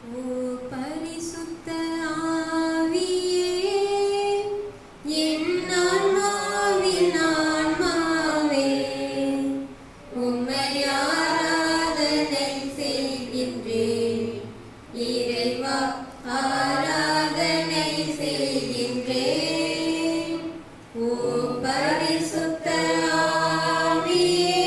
ஓ பரிசுத்த ஆவியே என் ஆன்மாவின் ஆன்மாவே உம்மை ஆராதனை செய்கின்றேன் இறைவா ஆராதனை செய்கின்றேன் ஓ பரிசுத்த ஆவியே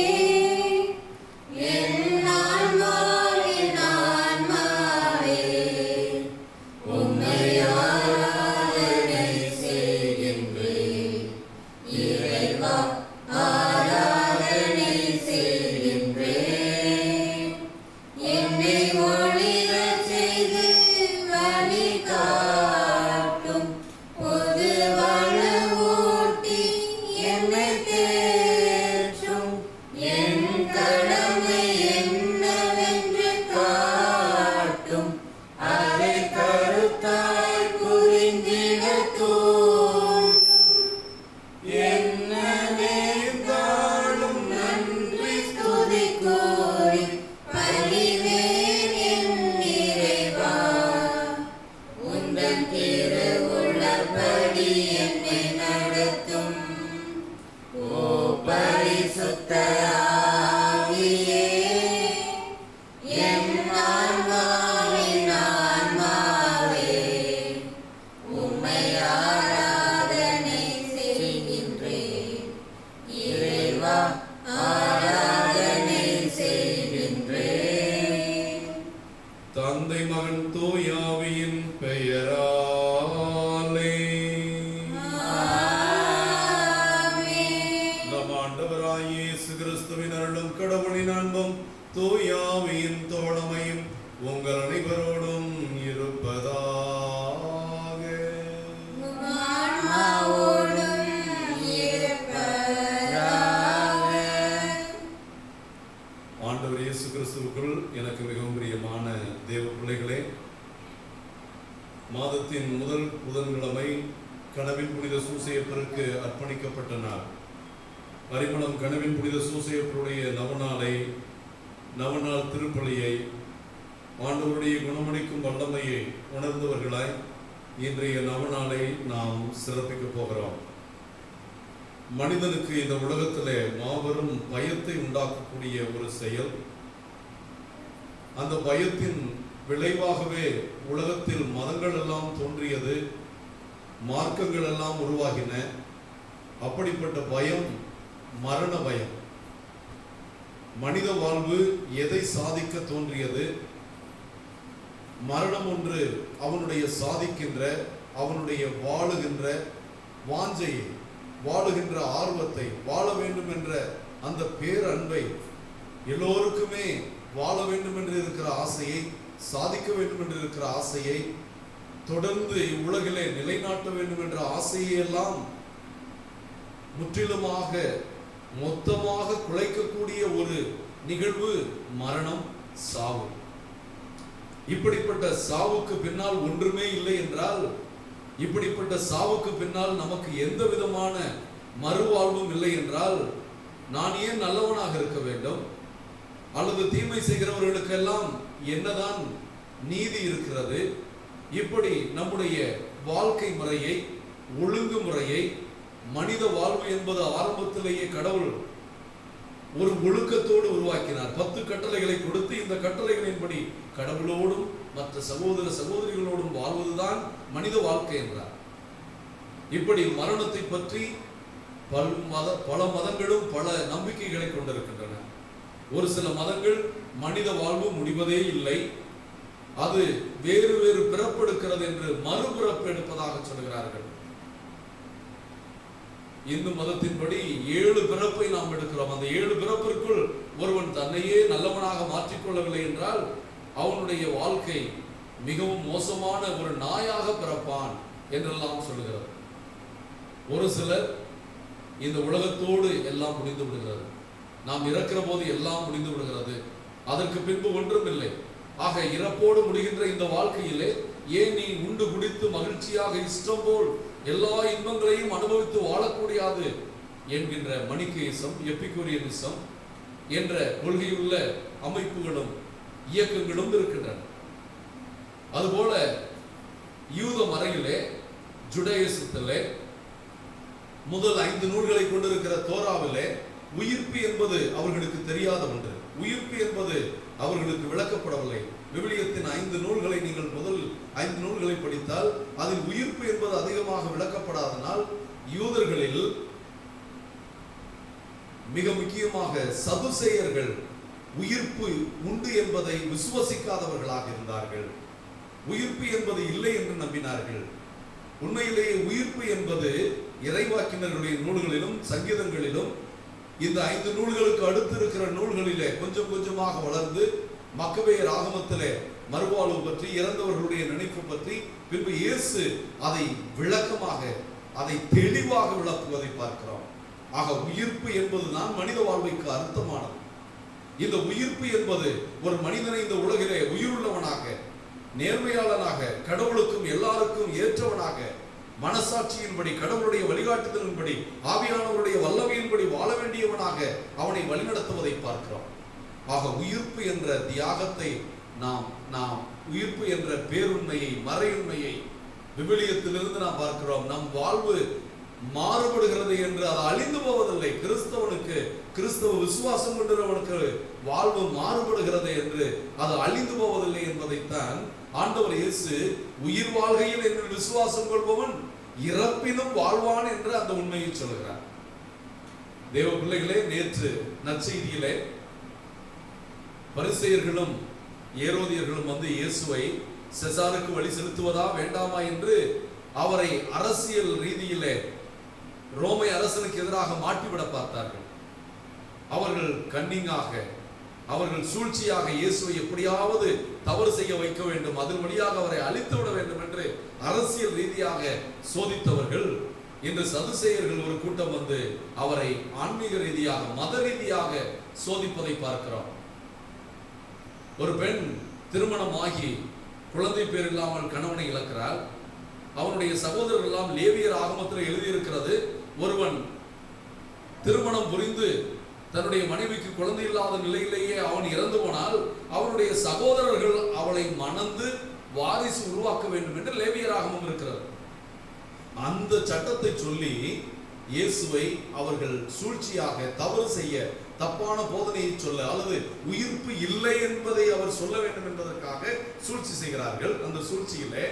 என் ஆன்மாவின் ஆன்மாவே உம்மை ஆராதனை செய்கின்றேன் இறைவா ஆராதனை செய்கின்றேன் என்னை ஒளிரச் செய்து வழி காட்டும் பொது வளவூட்டி என்னை தேற்றும் என் கடமை என்னவென்று காட்டும் அதை கருத்தாய் புரிந்திடத் தோன்றும் என்ன நேர்ந்தாலும் நன்றி துதி கூறி பணிவேன் என் இறைவா உந்தன் திருவுள்ளபடி என்னை நடத்தும் ஓ பரிசுத்த ஆவியே என் ஆன்மாவின் ஆன்மாவே உம்மை ஆராதனை செய்கின்றேன் இறைவா ஆராதனை செய்கின்றேன் தந்தை மகன் தூயாவியின் பெயராலே ஆமென். நம் ஆண்டவராய் இயேசு கிறிஸ்துவின் அருளும் கடவுளின் அன்பும் தூயாவியின் தோழமையும் உங்கள் அனைவரோடும் இருப்பதாக உம் ஆன்மாவோடும் இருப்பதாக. ஆண்டவர் இயேசு கிறிஸ்துவுக்குள் எனக்கு மிகவும் பிரியமான தேவ பிள்ளைகளே மாதத்தின் முதல் புதன்கிழமை கனவின் புனித சூசையப்பருக்கு அர்ப்பணிக்கப்பட்ட நாள் பரிமளம் கனவின் புனித சூசையப்பருடைய நவநாளை நவநாள் திருப்பலியை ஆண்டவருடைய குணமளிக்கும் வல்லமையை உணர்ந்தவர்களாய் இன்றைய நவநாளை நாம் சிறப்பிக்கப் போகிறோம் மனிதனுக்கு இந்த உலகத்திலே மாபெரும் பயத்தை உண்டாக்கக்கூடிய ஒரு செயல் அந்த பயத்தின் விளைவாகவே உலகத்தில் மதங்கள் எல்லாம் தோன்றியது மார்க்கங்கள் எல்லாம் உருவாகின அப்படிப்பட்ட பயம் மரண பயம் மனித வாழ்வு எதை சாதிக்க தோன்றியது மரணம் ஒன்று அவனுடைய சாதிக்கின்ற அவனுடைய வாழுகின்ற வாஞ்சையை வாழுகின்ற ஆர்வத்தை வாழ வேண்டும் என்ற அந்த பேரன்பை எல்லோருக்குமே வாழ வேண்டும் என்று இருக்கிற ஆசையை சாதிக்க வேண்டும் என்று இருக்கிற ஆசையை தொடர்ந்து இவ்வுலகிலே நிலைநாட்ட வேண்டும் என்ற ஆசையை எல்லாம் முற்றிலுமாக மொத்தமாக குலைக்கக்கூடிய ஒரு நிகழ்வு மரணம் சாவு இப்படிப்பட்ட சாவுக்கு பின்னால் ஒன்றுமே இல்லை என்றால் இப்படிப்பட்ட சாவுக்கு பின்னால் நமக்கு எந்த விதமான மறுவாழ்வும் இல்லை என்றால் நான் ஏன் நல்லவனாக இருக்க வேண்டும் அல்லது தீமை செய்கிறவர்களுக்கெல்லாம் என்னதான் நீதி இருக்கிறது இப்படி நம்முடைய வாழ்க்கை முறையை ஒழுங்குமுறையை மனித வாழ்வு என்பது ஆரம்பத்திலேயே கடவுள் ஒரு ஒழுக்கத்தோடு உருவாக்கினார் பத்து கட்டளைகளை கொடுத்து இந்த கட்டளைகளின்படி கடவுளோடும் மற்ற சகோதர சகோதரிகளோடும் வாழ்வதுதான் மனித வாழ்க்கை என்றார் இப்படி மரணத்தை பற்றி பல் மத பல மதங்களும் பல நம்பிக்கைகளை கொண்டிருக்கின்றன ஒரு சில மதங்கள் மனித வாழ்வு முடிவதே இல்லை அது வேறு வேறு பிறப்பெடுக்கிறது என்று மறுபிறப்பு எடுப்பதாக சொல்கிறார்கள் இந்து மதத்தின்படி ஏழு பிறப்பை நாம் எடுக்கிறோம் அந்த ஏழு பிறப்பிற்குள் ஒருவன் தன்னையே நல்லவனாக மாற்றிக்கொள்ளவில்லை என்றால் அவனுடைய வாழ்க்கை மிகவும் மோசமான ஒரு நாயாக பிறப்பான் என்றெல்லாம் சொல்லுகிறது ஒரு சிலர் இந்த உலகத்தோடு எல்லாம் முடிந்து விடுகிறது நாம் இறக்கிற போது எல்லாம் முடிந்து விடுகிறது அதற்கு பின்பு ஒன்றும் இல்லை ஆக இறப்போடு முடிகின்ற இந்த வாழ்க்கையிலே ஏன் நீ உண்டு குடித்து மகிழ்ச்சியாக இஷ்டம் போல் எல்லா இன்பங்களையும் அனுபவித்து வாழக்கூடாது என்கின்ற மணிக்கேசம் எப்பிகுரியனிசம் என்ற கொள்கையுள்ள அமைப்புகளும் இயக்கங்களும் இருக்கின்றன அதுபோல யூத மறையிலே ஜுடேயசத்திலே முதல் ஐந்து நூல்களை கொண்டிருக்கிற தோராவிலே உயிர்ப்பு என்பது அவர்களுக்கு தெரியாத ஒன்று உயிர்ப்பு என்பது அவர்களுக்கு விளக்கப்படவில்லை விவிலியத்தின் ஐந்து நூல்களை நீங்கள் முதல் ஐந்து நூல்களை படித்தால் அதில் உயிர்ப்பு என்பது அதிகமாக விளக்கப்படாதனால் யூதர்களில் மிக முக்கியமாக சதுசேயர்கள் உயிர்ப்பு உண்டு என்பதை விசுவசிக்காதவர்களாக இருந்தார்கள் உயிர்ப்பு என்பது இல்லை என்று நம்பினார்கள் உண்மையிலேயே உயிர்ப்பு என்பது இறைவாக்கினர்களுடைய நூல்களிலும் சங்கீதங்களிலும் இந்த ஐந்து நூல்களுக்கு அடுத்து இருக்கிற நூல்களிலே கொஞ்சம் கொஞ்சமாக வளர்ந்து மக்கவேயர் ஆகமத்திலே மறுவாழ்வு பற்றி இறந்தவர்களுடைய நினைப்பு பற்றி பின்பு இயேசு அதை விளக்கமாக அதை தெளிவாக விளக்குவதை பார்க்கிறோம் ஆக உயிர்ப்பு என்பதுதான் மனித வாழ்வைக்கு அர்த்தமானது இந்த உயிர்ப்பு என்பது ஒரு மனிதனை இந்த உலகிலே உயிருள்ளவனாக நேர்மையாளனாக கடவுளுக்கும் எல்லாருக்கும் ஏற்றவனாக மனசாட்சியின்படி கடவுளுடைய வழிகாட்டுதலின்படி ஆவியானவருடைய வல்லமையின்படி வாழ வேண்டியவனாக அவனை வழிநடத்துவதை பார்க்கிறோம் ஆக உயிர்ப்பு என்ற தியாகத்தை நாம் நாம் உயிர்ப்பு என்ற பேருண்மையை மறையுண்மையை விவிலியத்திலிருந்து நாம் பார்க்கிறோம் நம் வாழ்வு மாறுபடுகிறது என்று அது அழிந்து போவதில்லை கிறிஸ்தவனுக்கு கிறிஸ்தவ விசுவாசம் கொண்டிருவனுக்கு வாழ்வு மாறுபடுகிறது என்று அது அழிந்து போவதில்லை என்பதைத்தான் ஆண்டவர் இயேசு உயிர் வாழ்கையில் என்று விசுவாசம் கொள்பவன் இறப்பினும் வாழ்வான் என்று அந்த உண்மையை சொல்கிறார் தேவ பிள்ளைகளே நேற்று நற்செய்தியிலே பரிசெயர்களும் ஏரோதியர்களும் வந்து இயேசுவை செசாருக்கு வழி செலுத்துவதா வேண்டாமா என்று அவரை அரசியல் ரீதியிலே ரோமை அரசனுக்கு எதிராக மாட்டிவிட பார்த்தார்கள் அவர்கள் கன்னிங்காக அவர்கள் சூழ்ச்சியாக இயேசுவை எப்படியாவது தவறு செய்ய வைக்க வேண்டும் அதன் வழியாக அவரை அழித்து விட வேண்டும் என்று அரசியல் ரீதியாக சோதித்தவர்கள் இன்று சதுசேயர்கள் ஒரு கூட்டம் வந்து அவரை ஆன்மீக ரீதியாக மத ரீதியாக சோதிப்பதை பார்க்கிறோம் ஒரு பெண் திருமணமாகி குழந்தை பேர் இல்லாமல் கணவனை இழக்கிறாள் அவனுடைய சகோதரர்கள் எல்லாம் லேவியர் ஆகமத்தில் எழுதியிருக்கிறது ஒருவன் திருமணம் புரிந்து தன்னுடைய மனைவிக்கு குழந்தை இல்லாத நிலையிலேயே அவன் இறந்து போனால் அவனுடைய சகோதரர்கள் அவளை மணந்து வாரிசு உருவாக்க வேண்டும் என்று லேவியர் ஆகமம் இருக்கிறது அந்த சட்டத்தை சொல்லி இயேசுவை அவர்கள் சூழ்ச்சியாக தவறு செய்ய தப்பான போதனையை சொல்ல அல்லது உயிர்ப்பு இல்லை என்பதை அவர் சொல்ல வேண்டும் என்பதற்காக சூழ்ச்சி செய்கிறார்கள் அந்த சூழ்ச்சியிலே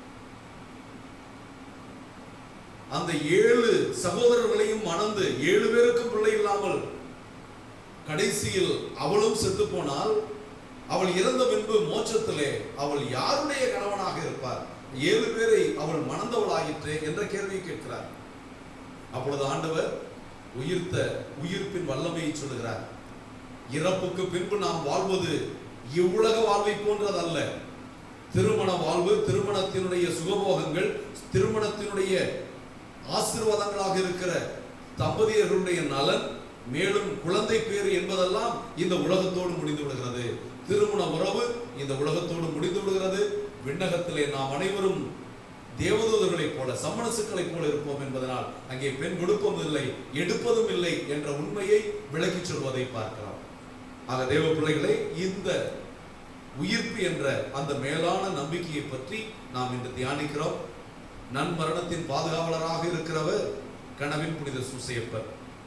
அந்த ஏழு சகோதரர்களையும் மணந்து ஏழு பேருக்கும் பிள்ளை இல்லாமல் கடைசியில் அவளும் செத்து போனால் அவள் இறந்த பின்பு மோட்சத்திலே அவள் யாருடைய கணவனாக இருப்பார் ஏழு பேரை அவள் மணந்தவளாயிற்றே என்ற கேள்வியை கேட்கிறார் அப்பொழுது ஆண்டவர் உயிர்த்த உயிர்ப்பின் வல்லமையை சொல்லுகிறார் இறப்புக்கு பின்பு நாம் வாழ்வது இவ்வுலக வாழ்வை போன்றதல்ல திருமண வாழ்வு திருமணத்தினுடைய சுகபோகங்கள் திருமணத்தினுடைய ஆசீர்வாதங்களாக இருக்கிற தம்பதியர்களுடைய நலன் மேலும் குழந்தை பேறு என்பதெல்லாம் இந்த உலகத்தோடு முடிந்து விடுகிறது திருமண உறவு இந்த உலகத்தோடு முடிந்து விடுகிறது விண்ணகத்திலே நாம் அனைவரும் தேவதூதர்களைப் போல சம்மணசுக்களைப் போல இருப்போம் என்பதனால் அங்கே பெண் கொடுப்பதும் இல்லை எடுப்பதும் இல்லை என்ற உண்மையை விளக்கிச் சொல்வதை பார்க்கலாம் ஆக தேவ பிள்ளைகளே இந்த உயிர்ப்பு என்ற அந்த மேலான நம்பிக்கையை பற்றி நாம் இன்று தியானிக்கிறோம் நன்மரணத்தின் பாதுகாவலராக இருக்கிறவர் கனவின் புனித சூசையப்பர்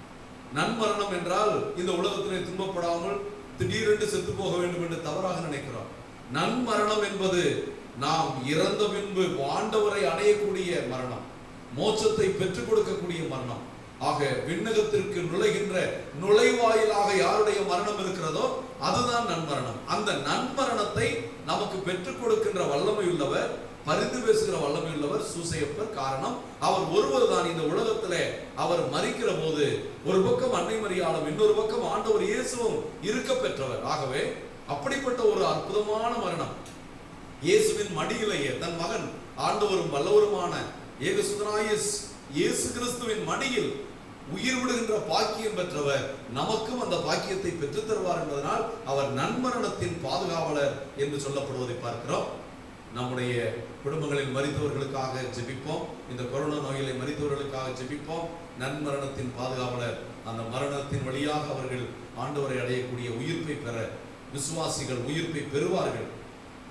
நன்மரணம் என்றால் இந்த உலகத்திலே துன்பப்படாமல் திடீரென்று செத்து போக வேண்டும் என்று தவறாக நினைக்கிறோம் நன்மரணம் என்பது நாம் இறந்த பின்பு ஆண்டவரை அடையக்கூடிய மரணம் மோட்சத்தை பெற்றுக் கொடுக்கக்கூடிய மரணம் ஆக விண்ணகத்திற்கு நுழைகின்ற நுழைவாயிலாக யாருடைய மரணம் இருக்கிறதோ அதுதான் நன்மரணம் அந்த நன்மரணத்தை நமக்கு பெற்றுக் கொடுக்கின்ற வல்லமை உள்ளவர் பரிந்து பேசுகிற வல்லமை உள்ளவர் சூசையப்பர் காரணம் அவர் ஒருவர் தான் இந்த உலகத்திலே அவர் மறிக்கிற போது ஒரு பக்கம் அன்னை மரியாளும் இன்னொரு பக்கம் ஆண்டவர் இயேசுவும் இருக்க பெற்றவர் ஆகவே அப்படிப்பட்ட ஒரு அற்புதமான மரணம் இயேசுவின் மடியிலேயே தன் மகன் ஆண்டவரும் வல்லவருமான ஏகசுதனாய இயேசு கிறிஸ்துவின் மடியில் உயிர் விடுகின்ற பாக்கியம் பெற்றவர் நமக்கும் அந்த பாக்கியத்தை பெற்றுத் தருவார் என்பதனால் அவர் நன்மரணத்தின் பாதுகாவலர் என்று சொல்லப்படுவதை பார்க்கிறோம் நம்முடைய குடும்பங்களில் மறித்தவர்களுக்காக ஜெபிப்போம் இந்த கொரோனா நோயிலை மறித்தவர்களுக்காக ஜெபிப்போம் நன்மரணத்தின் பாதுகாவலர் அந்த மரணத்தின் வழியாக அவர்கள் ஆண்டவரை அடையக்கூடிய உயிர்ப்பை பெற விசுவாசிகள் உயிர்ப்பை பெறுவார்கள்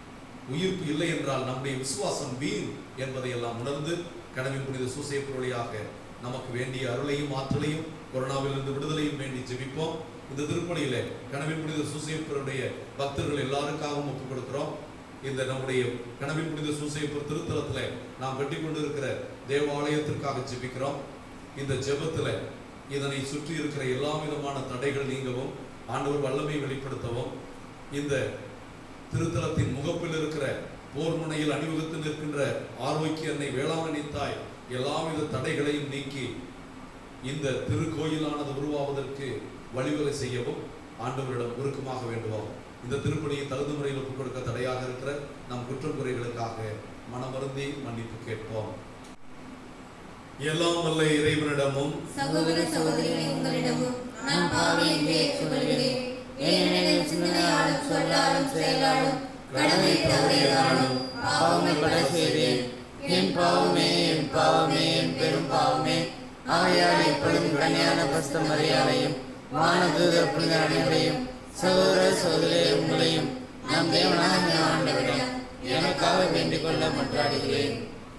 உயிர்ப்பு இல்லை என்றால் நம்முடைய விசுவாசம் வீண் என்பதை எல்லாம் உணர்ந்து கனவின் புனித சூசையப்பர் வழியாக நமக்கு வேண்டிய அருளையும் ஆற்றலையும் கொரோனாவிலிருந்து விடுதலையும் வேண்டி ஜெபிப்போம் இந்த திருப்பணியில கனவின் புனித சூசையப்பருடைய பக்தர்கள் எல்லாருக்காகவும் ஒப்புக் கொடுக்கிறோம் இந்த நம்முடைய கனவின் புனித சூசையப்பர் திருத்தலத்துல நாம் கட்டி கொண்டிருக்கிற தேவாலயத்திற்காக ஜெபிக்கிறோம் இந்த ஜெபத்துல இதனை சுற்றி இருக்கிற எல்லா விதமான தடைகள் நீங்கவும் ஆண்டவர் வல்லமை வெளிப்படுத்தவும் இந்த திருத்தலத்தின் முகப்பில் இருக்கிற போர் முனையில் அணிவகுத்து நிற்கின்ற ஆரோக்கிய அன்னை வேளாங்கண்ணி தாய் எல்லாவித தடைகளையும் நீக்கி இந்த திருக்கோயிலானது உருவாவதற்கு வழிவகை செய்யவும் ஆண்டவரிடம் உருக்கமாக வேண்டுவோம் இந்த திருப்பணியை தகுந்த முறையில் ஒப்புக் கொடுக்க தடையாக இருக்கிற நம் குற்றம் குறைகளுக்காக மனமருந்தி மன்னிப்பு கேட்போம் எல்லாம் வல்ல இறைவனிடமும் சகோதர சகோதரிகளே உங்களிடமும் நான் பாவி என்று ஏற்றுக்கொள்கிறேன் ஏனெனில் சிந்தனையாலும் சொல்லாலும் செயலாலும் கடமை தவறியதாலும் பாவங்கள் பல செய்தேன் என் பாவமே என் பாவமே என் பெரும் பாவமே ஆகையால் இப்பொழுதும் கன்னியான பஸ்த மரியாதையும் வானதூதர் புனித அனைவரையும் சகோதர சகோதரியே உங்களையும் நம் தேவனாக ஆண்டவரிடம் எனக்காக வேண்டிக் கொள்ள மன்றாடுகிறேன்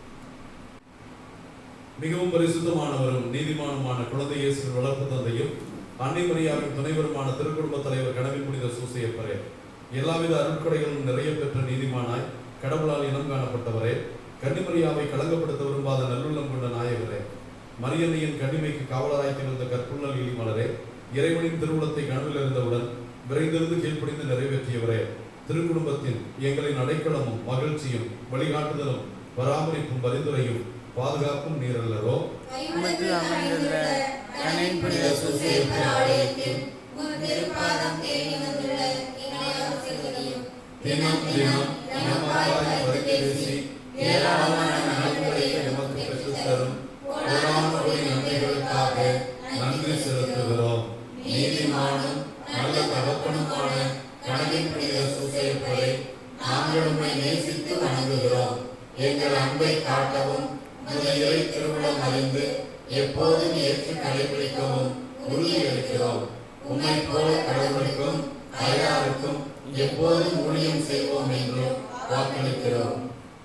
மிகவும் பரிசுத்தமானவரும் நீதிமானுமான குழந்தை இயேசுவின் வளர்ப்பு தந்தையும் அன்னை மரியாவின் துணைவருமான திருக்குடும்ப தலைவர் கனவின் புனித சூசையப்பரே எல்லாவித அருட்கொடைகளும் நிறைய பெற்ற நீதிமானாய் கடவுளால் இனம் காணப்பட்டவரே கன்னிமரியாவை களங்கப்படுத்த விரும்பாத நல்லுள்ளம் கொண்ட நாயகரே மரியன்னையின் கண்ணிமைக்கு காவலராய் திகழ்ந்த கற்புள்ளல் இலி மலரே இறைவனின் திருவுளத்தை கனவில் இருந்தவுடன் விரைந்திருந்து கீழ்ப்படிந்து நிறைவேற்றியவரே திருக்குடும்பத்தின் எங்களின் அடைக்கலமும் மகிழ்ச்சியும் வழிகாட்டுதலும் பராமரிப்பும் பரிந்துரையும் பாதுகாப்பும் நீரல்லரோ உமக்கு அமைந்துள்ள கனின் புனித சுசேப்பர் ஆலயத்தில் உம் திருப்பாதம் தேடி வந்துள்ள எங்களை ஆசீர்வதியும் தினம் தினம் நமக்காய் பரிந்து பேசி ஏராளமான நன்மைகளை எமக்கு பெற்றுத் தரும் கோடான கோடி நன்மைகளுக்காக நன்றி செலுத்துகிறோம் நீதிமானும் நல்ல தகப்பனுமான கனவின் புனித சூசையப்பரை நாங்கள் உம்மை நேசித்து வணங்குகிறோம் எங்கள் அன்பை காட்டவும் உமது இறை திருவுளம் அறிந்து எப்போதும் ஏற்று கடைபிடிக்கவும் உறுதியளிக்கிறோம் உம்மை போல கடவுளுக்கும் அயலாருக்கும் எப்போதும் ஊழியம் செய்வோம் என்றும் வாக்களிக்கிறோம்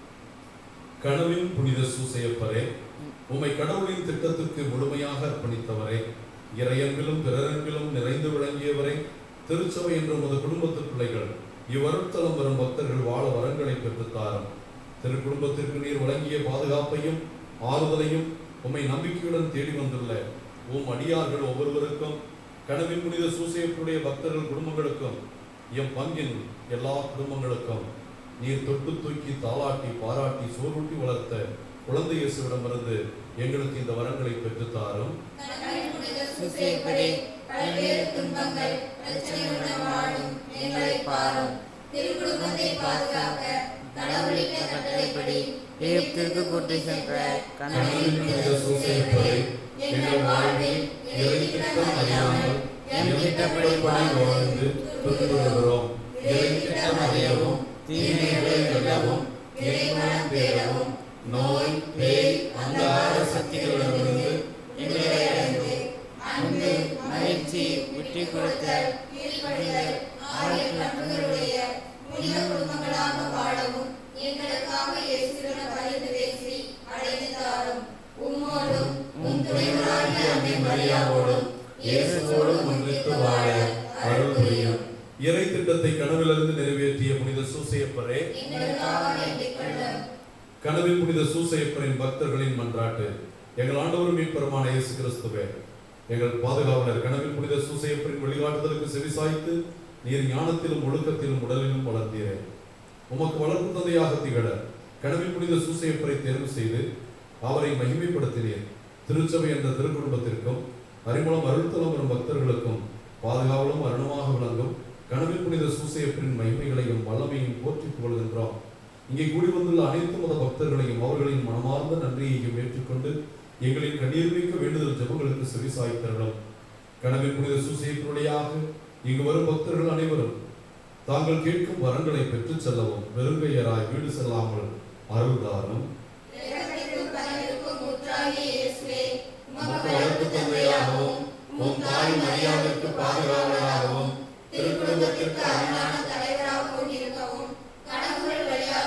கனவின் புனித சூசையப்பரே உம்மை கடவுளின் திட்டத்திற்கு முழுமையாக அர்ப்பணித்தவரே இறையன்பிலும் பிறரன்பிலும் நிறைந்து விளங்கியவரே திருச்சபை என்ற உமது குடும்பத்து பிள்ளைகள் இவ்வருத்தலம் வரும் பக்தர்கள் வாழ வரங்களை பெற்றுத் தாரும் திரு குடும்பத்திற்கு நீர் வழங்கிய பாதுகாப்பையும் ஆறுதலையும் உம்மை நம்பிக்கையுடன் தேடி வந்துள்ள உம் அடியார்கள் ஒவ்வொருவருக்கும் கனவின் புனித சூசையப்பருடைய பக்தர்கள் குடும்பங்களுக்கும் எம் பங்கின் எல்லா குடும்பங்களுக்கும் நீர் தொட்டு தூக்கி தாளாட்டி பாராட்டி சோறுட்டி வளர்த்த குழந்தை இயேசுவிடமிருந்து எங்களுக்கு இந்த வரங்களை பெற்றுத் தாரும் கனவின் புனித சுசேப்பரே பல்வேறு துன்பங்கள் பிரச்சனையுடன் வாழும் எங்களை பாரும் திருக்குடும்பத்தை பாதுகாக்க கடவுளின் கட்டளைப்படி எகிப்திற்கு கூட்டி சென்ற கனவின் கனவில் புனித சூசையப்பரை எங்கள் வாழ்வில் இறை திட்டம் அறியாமல் எம் திட்டப்படி வாழ்ந்து துன்புறுகிறோம் இறை திட்டம் அறியவும் தீமைகளை வெல்லவும் இறைமனம் தேடவும் நோய் பேய் அந்தார சக்திகளிடமிருந்து எங்களை அடைந்து அன்பு மகிழ்ச்சி விட்டு கொடுத்த கீழ்ப்படிதல் ஆகிய பண்புகளுடைய புனித குடும்பங்களாக வாழவும் எங்களுக்காக இயேசுவிடம் பரிந்து பேசி அடைந்து தாரும் உம்மோடும் உம் துணைவராகிய அன்னை மரியாவோடும் இயேசுவோடும் ஒன்றித்து வாழ அருள் புரியும் இறை திட்டத்தை கனவிலிருந்து நிறைவேற்றிய புனித சூசையப்பரே எங்களுக்காக வேண்டிக் கொள்ளும் கனவில் புனித சூசையப்பரின் பக்தர்களின் மன்றாட்டு எங்கள் ஆண்டவரும் மீட்பெருமான இயேசு கிறிஸ்துவே எங்கள் பாதுகாவலர் கனவில் புனித சூசையப்பரின் வழிகாட்டுதலுக்கு செவிசாய்த்து நீர் ஞானத்திலும் ஒழுக்கத்திலும் உடலிலும் வளர்ந்தீரே உமக்கு வளர்ப்பு தந்தையாக திகழ கனவில் புனித சூசையப்பரை தேர்வு செய்து அவரை மகிமைப்படுத்தினீர் திருச்சபை என்ற திருக்குடும்பத்திற்கும் அறிமுகம் அருள்தலம் வரும் பக்தர்களுக்கும் பாதுகாவலும் அருணமாக விளங்கும் கனவில் புனித சூசையப்பரின் மகிமைகளையும் வல்லமையும் போற்றி புகழ்கின்றோம் இங்கே கூடி வந்துள்ள அனைத்து மத பக்தர்களையும் அவர்களின் மனமார்ந்த நன்றியையும் ஏற்றுக்கொண்டு எங்களின் கண்ணீர் மிக்க வேண்டுதல் ஜெபங்களுக்கு செவிசாய்த்தருளும் கனவில் புனித சூசையப்பருடையாக இங்கு வரும் பக்தர்கள் அனைவரும் தாங்கள் கேட்கும் வரங்களை பெற்றுச் செல்லவும் வெறுங்கையராய் வீடு செல்லாமல் அருள்தாரும் இரக்கத்திற்கும் பரிவிற்கும் ஊற்றாகிய இயேசுவே உமக்கு வளர்ப்பு தந்தையாகவும் உம் தாய் மரியாதைக்கு பாதுகாவலராகவும் திருக்குடும்பத்திற்கு அரணான தலைவராகவும் இருக்கவும் கடவுள் வழியாக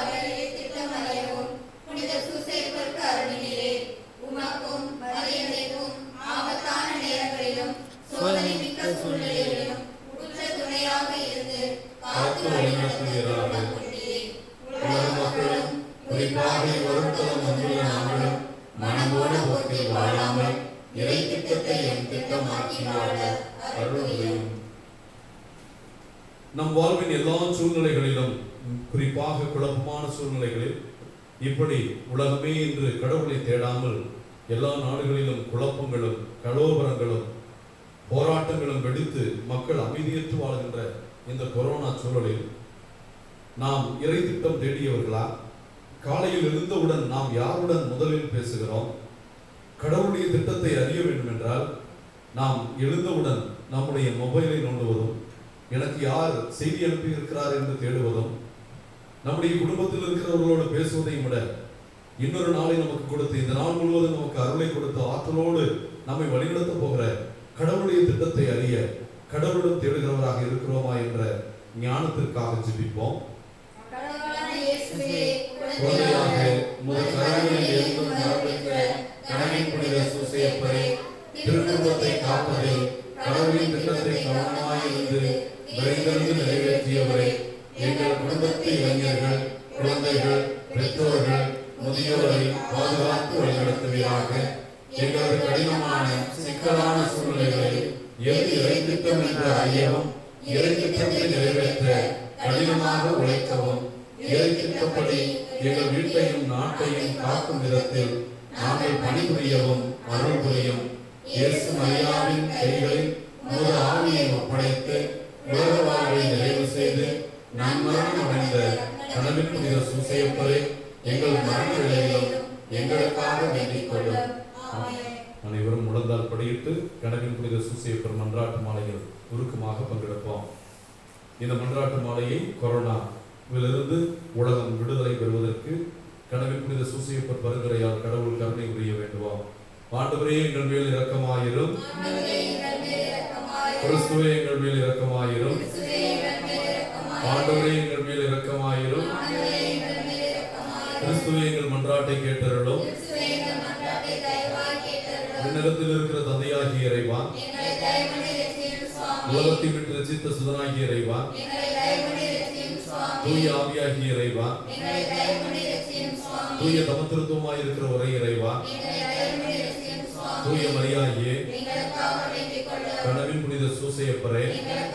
குறிப்பாக வருத்தம் வந்துள்ள நாங்களும் மனமோடு போக்கில் வாழாமல் இறை திட்டத்தை என் திட்டமாக்கி வாழ அருள் புரியும் நம் வாழ்வின் எல்லா சூழ்நிலைகளிலும் குறிப்பாக குழப்பமான சூழ்நிலைகளில் இப்படி உலகமே இன்று கடவுளை தேடாமல் எல்லா நாடுகளிலும் குழப்பங்களும் கலோபரங்களும் போராட்டங்களும் வெடித்து மக்கள் அமைதியற்று வாழ்கின்ற இந்த கொரோனா சூழலில் நாம் இறை திட்டம் தேடியவர்களா காலையில் எழுந்தவுடன் நாம் யாருடன் முதலில் பேசுகிறோம் கடவுளுடைய திட்டத்தை அறிய வேண்டும் என்றால் நாம் எழுந்தவுடன் நம்முடைய மொபைலை நோண்டுவதும் எனக்கு யார் செய்தி அனுப்பி இருக்கிறார் என்று தேடுவதும் நம்முடைய குடும்பத்தில் இருக்கிறவர்களோடு பேசுவதையும் விட இன்னொரு நாளை நமக்கு கொடுத்து இந்த நாள் முழுவதும் நமக்கு அருளை கொடுத்து ஆற்றலோடு நம்மை வழிநடத்த போகிற கடவுளுடைய திட்டத்தை அறிய கடவுளிடம் தேடுகிறவராக இருக்கிறோமா என்ற ஞானத்திற்காக ஜெபிப்போம் கடவுளான இயேசுவே குழந்தையாக முதல் கரங்களில் இருக்கும் மரபுக்கிற கடமை புனித சூசையப்பரை திருக்குடும்பத்தை காப்பதில் கடவுளின் திட்டத்தை கவனமாயிருந்து விரைந்திருந்து நிறைவேற்றியவரை எங்கள் குடும்பத்து இளைஞர்கள் குழந்தைகள் பெற்றோர்கள் முதியோரை பாதுகாத்து வழிநடத்துவீராக எங்களது கடினமான சிக்கலான சூழ்நிலைகளில் எது இறை திட்டம் என்று அறியவும் இறை திட்டத்தை நிறைவேற்ற கடினமாக உழைக்கவும் இறை திட்டப்படி எங்கள் வீட்டையும் நாட்டையும் காக்கும் விதத்தில் நாங்கள் பணிபுரியவும் அருள் புரியும் இயேசு மரியாவின் கைகளில் முத ஆவியை ஒப்படைத்து உலக வாழ்வை நிறைவு செய்து நன்மரணம் அடைந்த கனவின் புனித சூசையப்பரே எங்கள் மரண வேளையிலும் எங்களுக்காக வேண்டிக் கொள்ளும் அனைவரும் முழந்தால் படியிட்டு கனவின் புனித சூசையப்பர் மன்றாட்டு மாலையில் உருக்கமாக பங்கெடுப்போம் இந்த மன்றாட்டு மாலையை கொரோனாவிலிருந்து உலகம் விடுதலை பெறுவதற்கு கனவின் புனித சூசையப்பர் பரிந்துரையால் கடவுள் கருணை புரிய வேண்டுவோம் ஆண்டவரே எங்கள் மேல் இரக்கமாயிரும் கிறிஸ்துவே எங்கள் மேல் இரக்கமாயிரும் ஆண்டவரே எங்கள் மேல் இரக்கமாயிரும் கிறிஸ்துவே எங்கள் மன்றாட்டை கேட்டருளும் விண்ணகத்தில் இருக்கிற தந்தையாகிய இறைவா உலகத்தை விட்டு ரசித்த சுதனாகிய இறைவா தூய ஆவியாகிய இறைவா தூய தமத்திருத்துவமாய் இருக்கிற ஒரே இறைவா தூய மரியாயே கனவின் புனித சூசையப்பரே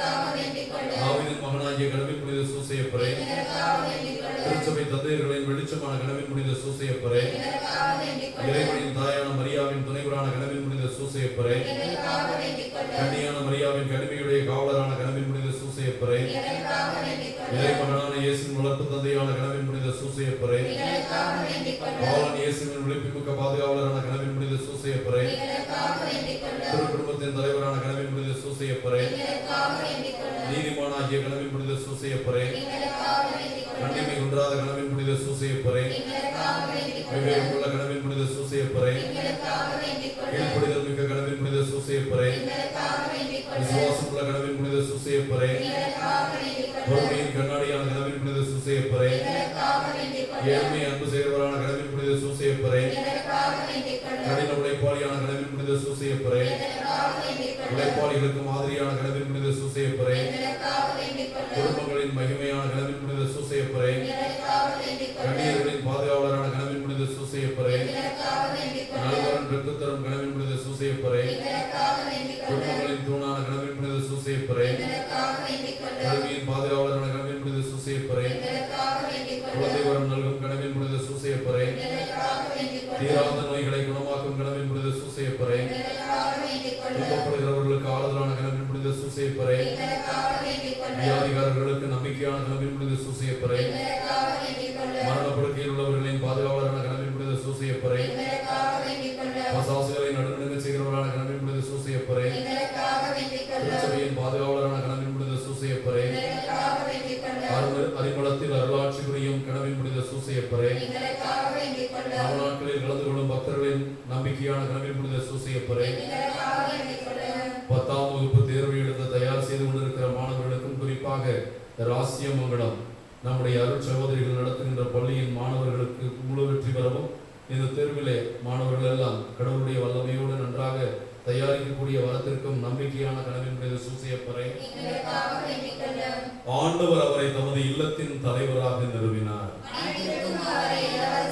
ஆவினின் மகனாகிய கனவின் புனித சூசையப்பரே திருச்சபை தந்தையர்களின் வெளிச்சமான கனவின் புனித சூசையப்பரே இறைவனின் தாயான மரியாவின் துணைவரான கனவின் புனித சூசையப்பரே கன்னியான மரியாவின் கனிமையுடைய காவலரான கனவின் புனித சூசையப்பரே இறைமகனான இயேசுவின் வளர்ப்பு தந்தையான கனவின் புனித சூசையப்பரே பாலன் இயேசுவின் விழிப்புமிக்க பாதுகாவலரான கனவின் புனித சூசையப்பரே திரு குடும்பத்தின் தலைவரான கனவின் புனித சூசையப்பரே நீதிமானாகிய கனவின் புனித சூசையப்பரே கண்ணிமை குன்றாத கனவின் புனித சூசையப்பரே விவேகமுள்ள கனவின் புனித சூசையப்பரே கீழ்ப்படிதல் மிக்க கனவின் புனித சூசையப்பரே விசுவாசமுள்ள கனவின் புனித சூசையப்பரே பொறுமையின் கண்ணாடியான கனவின் புனித சூசையப்பரே ஏழ்மை அன்பு செய்கிறவரான கனவின் புனித சூசையப்பரே கடின உழைப்பாளியான கனவின் புனித சூசையப்பரே உழைப்பாளிகளுக்கு மாதிரியான கனவின் புனித சூசையப்பரே குடும்பங்களின் மகிமையான கனவின் புனித சூசையப்பரே கண்ணியர்களின் பாதுகாவலரான கனவின் புனித சூசையப்பரே நல்வரன் பெற்றுத்தரும் கனவின் புனித சூசையப்பரே குடும்பங்களின் தூணான கனவின் புனித சூசையப்பரே கல்வியின் பாதுகாவலரான கனவின் புனித சூசையப்பரே குழந்தை வரம் நல்கும் கனவின் புனித சூசையப்பரே தீராத நோய்களை குணமாக்கும் கனவின் புனித சூசையப்பரே துன்பப்படுகிறவர்களுக்கு ஆறுதலான கனவின் புனித சூசையப்பரே வியாதிகாரர்களுக்கு நம்பிக்கையான கனவின் புனித சூசையப்பரே மரணப்படுக்கையில் உள்ளவர்களின் பாதுகாவலரான கனவின் புனித சூசையப்பரே பசாசுகளை நடுநடுங்க செய்கிறவரான கனவின் புனித சூசையப்பரே திருச்சபையின் பாதுகாவலரான கனவின் புனித சூசையப்பரே அருள் அறிமளத்தில் அருளாட்சி புரியும் கனவின் புனித சூசையப்பரே நவநாட்களில் கலந்து கொள்ளும் பக்தர்களின் நம்பிக்கையான கனவின் புனித சூசையப்பரே பத்தாம் வகுப்பு தேர்வு எழுத தயார் செய்து கொண்டிருக்கிற மாணவர்களுக்கும் குறிப்பாக ராசியமங்கலம் நம்முடைய அருள் சகோதரிகள் நடத்துகின்ற பள்ளியின் மாணவர்களுக்கு முழு வெற்றி பெறவும் இந்த தேர்விலே மாணவர்கள் எல்லாம் கடவுளுடைய வல்லமையோடு நன்றாக தயாரிக்கக்கூடிய வரத்திற்கும் நம்பிக்கையான கனவின் மீது சூசியப்பறை ஆண்டவர் அவரை தமது இல்லத்தின் தலைவராக நிறுவினார்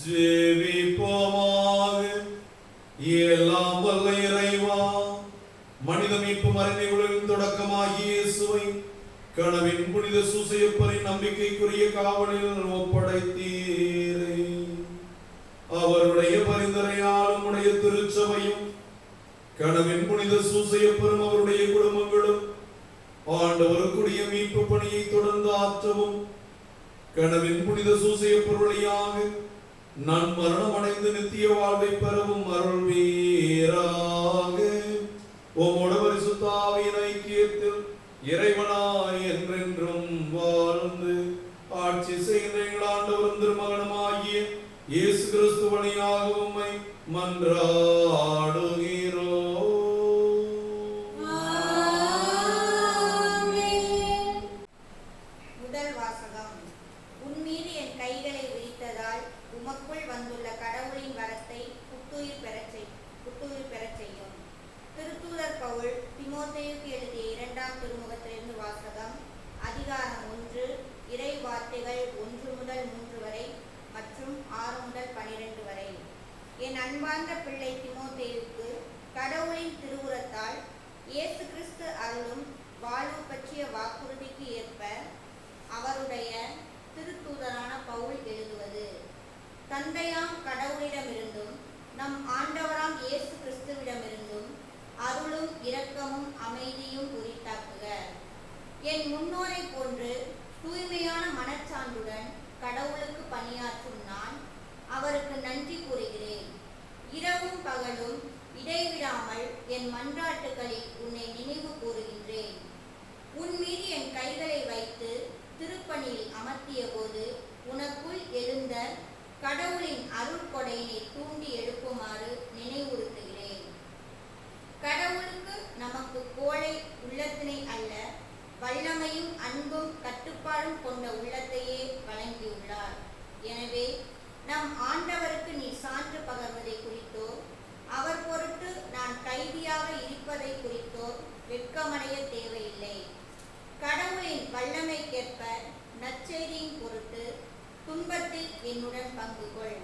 ஜெபிப்போமாக எல்லாம் வல்ல இறைவா மனித மீட்பு மறைவுகளின் தொடக்கமாகிய இயேசுவை கனவின் புனித சூசையப்பரின் நம்பிக்கைக்குரிய காவலில் ஒப்படைத்தீரே அவருடைய பரிந்துரையாலும் உடைய திருச்சபையும் கனவின் புனித சூசையப்பரும் அவருடைய குடும்பங்களும் ஆண்டவருக்குரிய மீட்பு பணியை தொடர்ந்து ஆற்றவும் கனவின் புனித சூசையப்பர் வழியாக நான் மரணம் அடைந்து நித்திய வாழ்வை பெறவும் அருள் வீராக உமோட பரிசுத்தாவின் ஐக்கியத்தில் இறைவனாய் என்றென்றும் வாழ்ந்து ஆட்சி செய்கின்ற எங்கள் ஆண்டவரும் திருமகனுமாகிய இயேசு கிறிஸ்து வழியாக உம்மை மன்றாடுகிறோம் முதல் வாசகம் உன்மீது என் கைகளை விரித்ததால் உமக்குள் வந்துள்ள கடவுளின் வரத்தை புத்துயிர் பெறச் செய் புத்துயிர் பெறச் செய்யும் திருத்தூதர் பவுல் திமோத்தேயுக்கு எழுதிய இரண்டாம் திருமுகத்திலிருந்து வாசகம் அதிகாரம் ஒன்று இறை வார்த்தைகள் ஒன்று முதல் மூன்று வரை மற்றும் ஆறு முதல் பனிரெண்டு வரை என் அன்பார்ந்த பிள்ளை திமோத்தேயுக்கு கடவுளின் திருவுரத்தால் இயேசு கிறிஸ்து அருளும் வாழ்வு பற்றிய வாக்குறுதிக்கு ஏற்ப அவருடைய திருத்தூதரான பவுல் எழுதுவது தந்தையாம் கடவுளிடமிருந்தும் நம் ஆண்டவராம் இயேசு கிறிஸ்துவிடமிருந்தும் அருளும் இரக்கமும் அமைதியும் உரித்தாக்குக என் முன்னோரை போன்று தூய்மையான மனச்சான்றுடன் கடவுளுக்கு பணியாற்றும் நான் அவருக்கு நன்றி கூறுகிறேன் இரவும் பகலும் இடைவிடாமல் என் மன்றாட்டுகளில் உன்னை நினைவு கூறுகின்றேன் உன் மீது என் கைகளை வைத்து திருப்பணியில் அமர்த்திய போது உனக்குள் எழுந்த கடவுளின் அருள் கொடையினை தூண்டி எழுப்புமாறு நினைவுறுத்துகிறேன் கடவுளுக்கு நமக்கு கோழை உள்ளத்தினை அல்ல வல்லமையும் அன்பும் கட்டுப்பாடும் கொண்ட உள்ளத்தையே வழங்கியுள்ளார் எனவே நம் ஆண்டவருக்கு நீ சான்று பகர்வதை குறித்தோ அவர் பொருட்டு நான் கைதியாக இருப்பதை குறித்தோ வெட்கமடைய தேவையில்லை கடவுளின் வல்லமைக்கேற்ப நற்செய்தியின் பொருட்டு துன்பத்தில் என்னுடன் பங்கு கொள்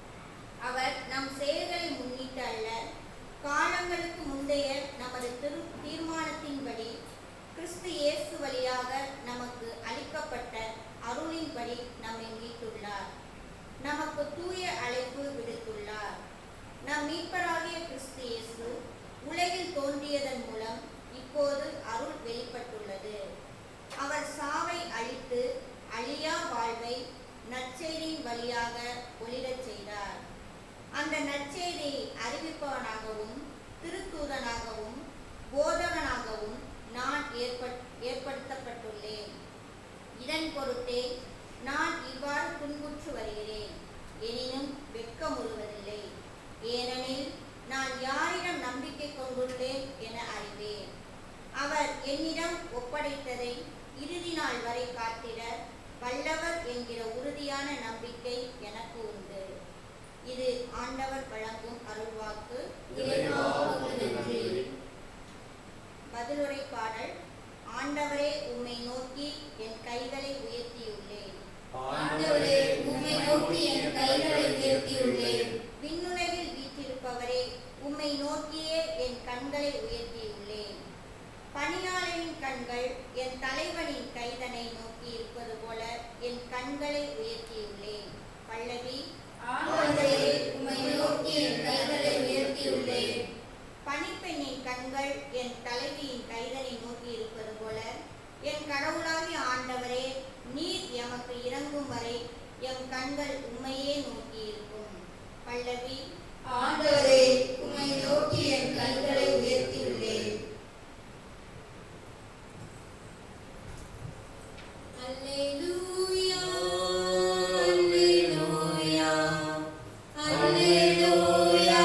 அவர் நம் செயல்களை முன்னிட்டு அல்ல காலங்களுக்கு முந்தைய நமது திரு தீர்மானத்தின்படி கிறிஸ்து இயேசு வழியாக நமக்கு அளிக்கப்பட்ட அருளின்படி நம்மை மீட்டுள்ளார் நமக்கு தூய அழைப்பு விடுத்துள்ளார் நம் மீட்பராகிய கிறிஸ்து இயேசு உலகில் தோன்றியதன் மூலம் இப்போது அருள் வெளிப்பட்டுள்ளது அவர் சாவை அழித்து அழியா வாழ்வை நற்செய்தியின் வழியாக ஒளிரச் செய்தார் அந்த நற்செய்தியை அறிவிப்பவனாகவும் திருத்தூதனாகவும் போதகனாகவும் நான் ஏற்பட் ஏற்படுத்தப்பட்டுள்ளேன் இதன் பொருட்டே நான் இவ்வாறு துன்புற்று வருகிறேன் எனினும் வெட்கமுறுவதில்லை ஏனெனில் நான் யாரிடம் நம்பிக்கை கொண்டுள்ளேன் என அறிவேன் அவர் என்னிடம் ஒப்படைத்ததை இறுதி நாள் வரை காத்திட வல்லவர் என்கிற உறுதியான நம்பிக்கை எனக்கு உண்டு இது ஆண்டவர் வழங்கும் அருள்வாக்கு இறைவா, உமக்கு நன்றி. பதிலுரை பாடல் ஆண்டவரே உம்மை நோக்கி என் கைகளை உயர்த்தியுள்ளேன் ஆண்டவரே உம்மை நோக்கி என் கைகளை உயர்த்தியுள்ளேன் விண்ணுலகில் வீற்றிருப்பவரே உம்மை நோக்கியே என் கண்களை உயர்த்தியுள்ளேன் பணியாளரின் கண்கள் என் தலைவனின் கைதனை நோக்கி இருப்பது போல என் கண்களை உயர்த்தியுள்ளேன் பல்லவி ஆண்டவரே உம்மை நோக்கி என் கைகளை உயர்த்தியுள்ளேன் பணிப்பெண்ணின் கண்கள் என் தலைவியின் கைதனை நோக்கி இருப்பது போல என் கடவுளாகிய ஆண்டவரே நீர் எமக்கு இறங்கும் வரை எம் கண்கள் உம்மையே நோக்கி இருக்கும் பல்லவி ஆண்டவரே உம்மை நோக்கி என் கைகளை உயர்த்தியுள்ளேன் அல்லேலூயா அல்லேலூயா அல்லேலூயா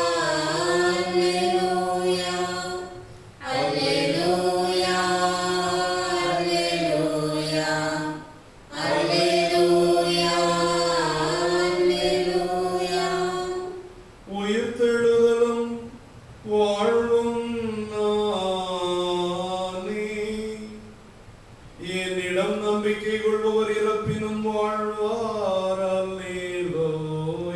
அல்லேலூயா அல்லேலூயா அல்லேலூயா அல்லேலூயா அல்லேலூயா உயிர்த்தெழுதலும் வாழ்வும் நானே என்னிடம் நம்பிக்கை கொள்பவர் இறப்பினும் வாழ்வார் அல்லேலூயா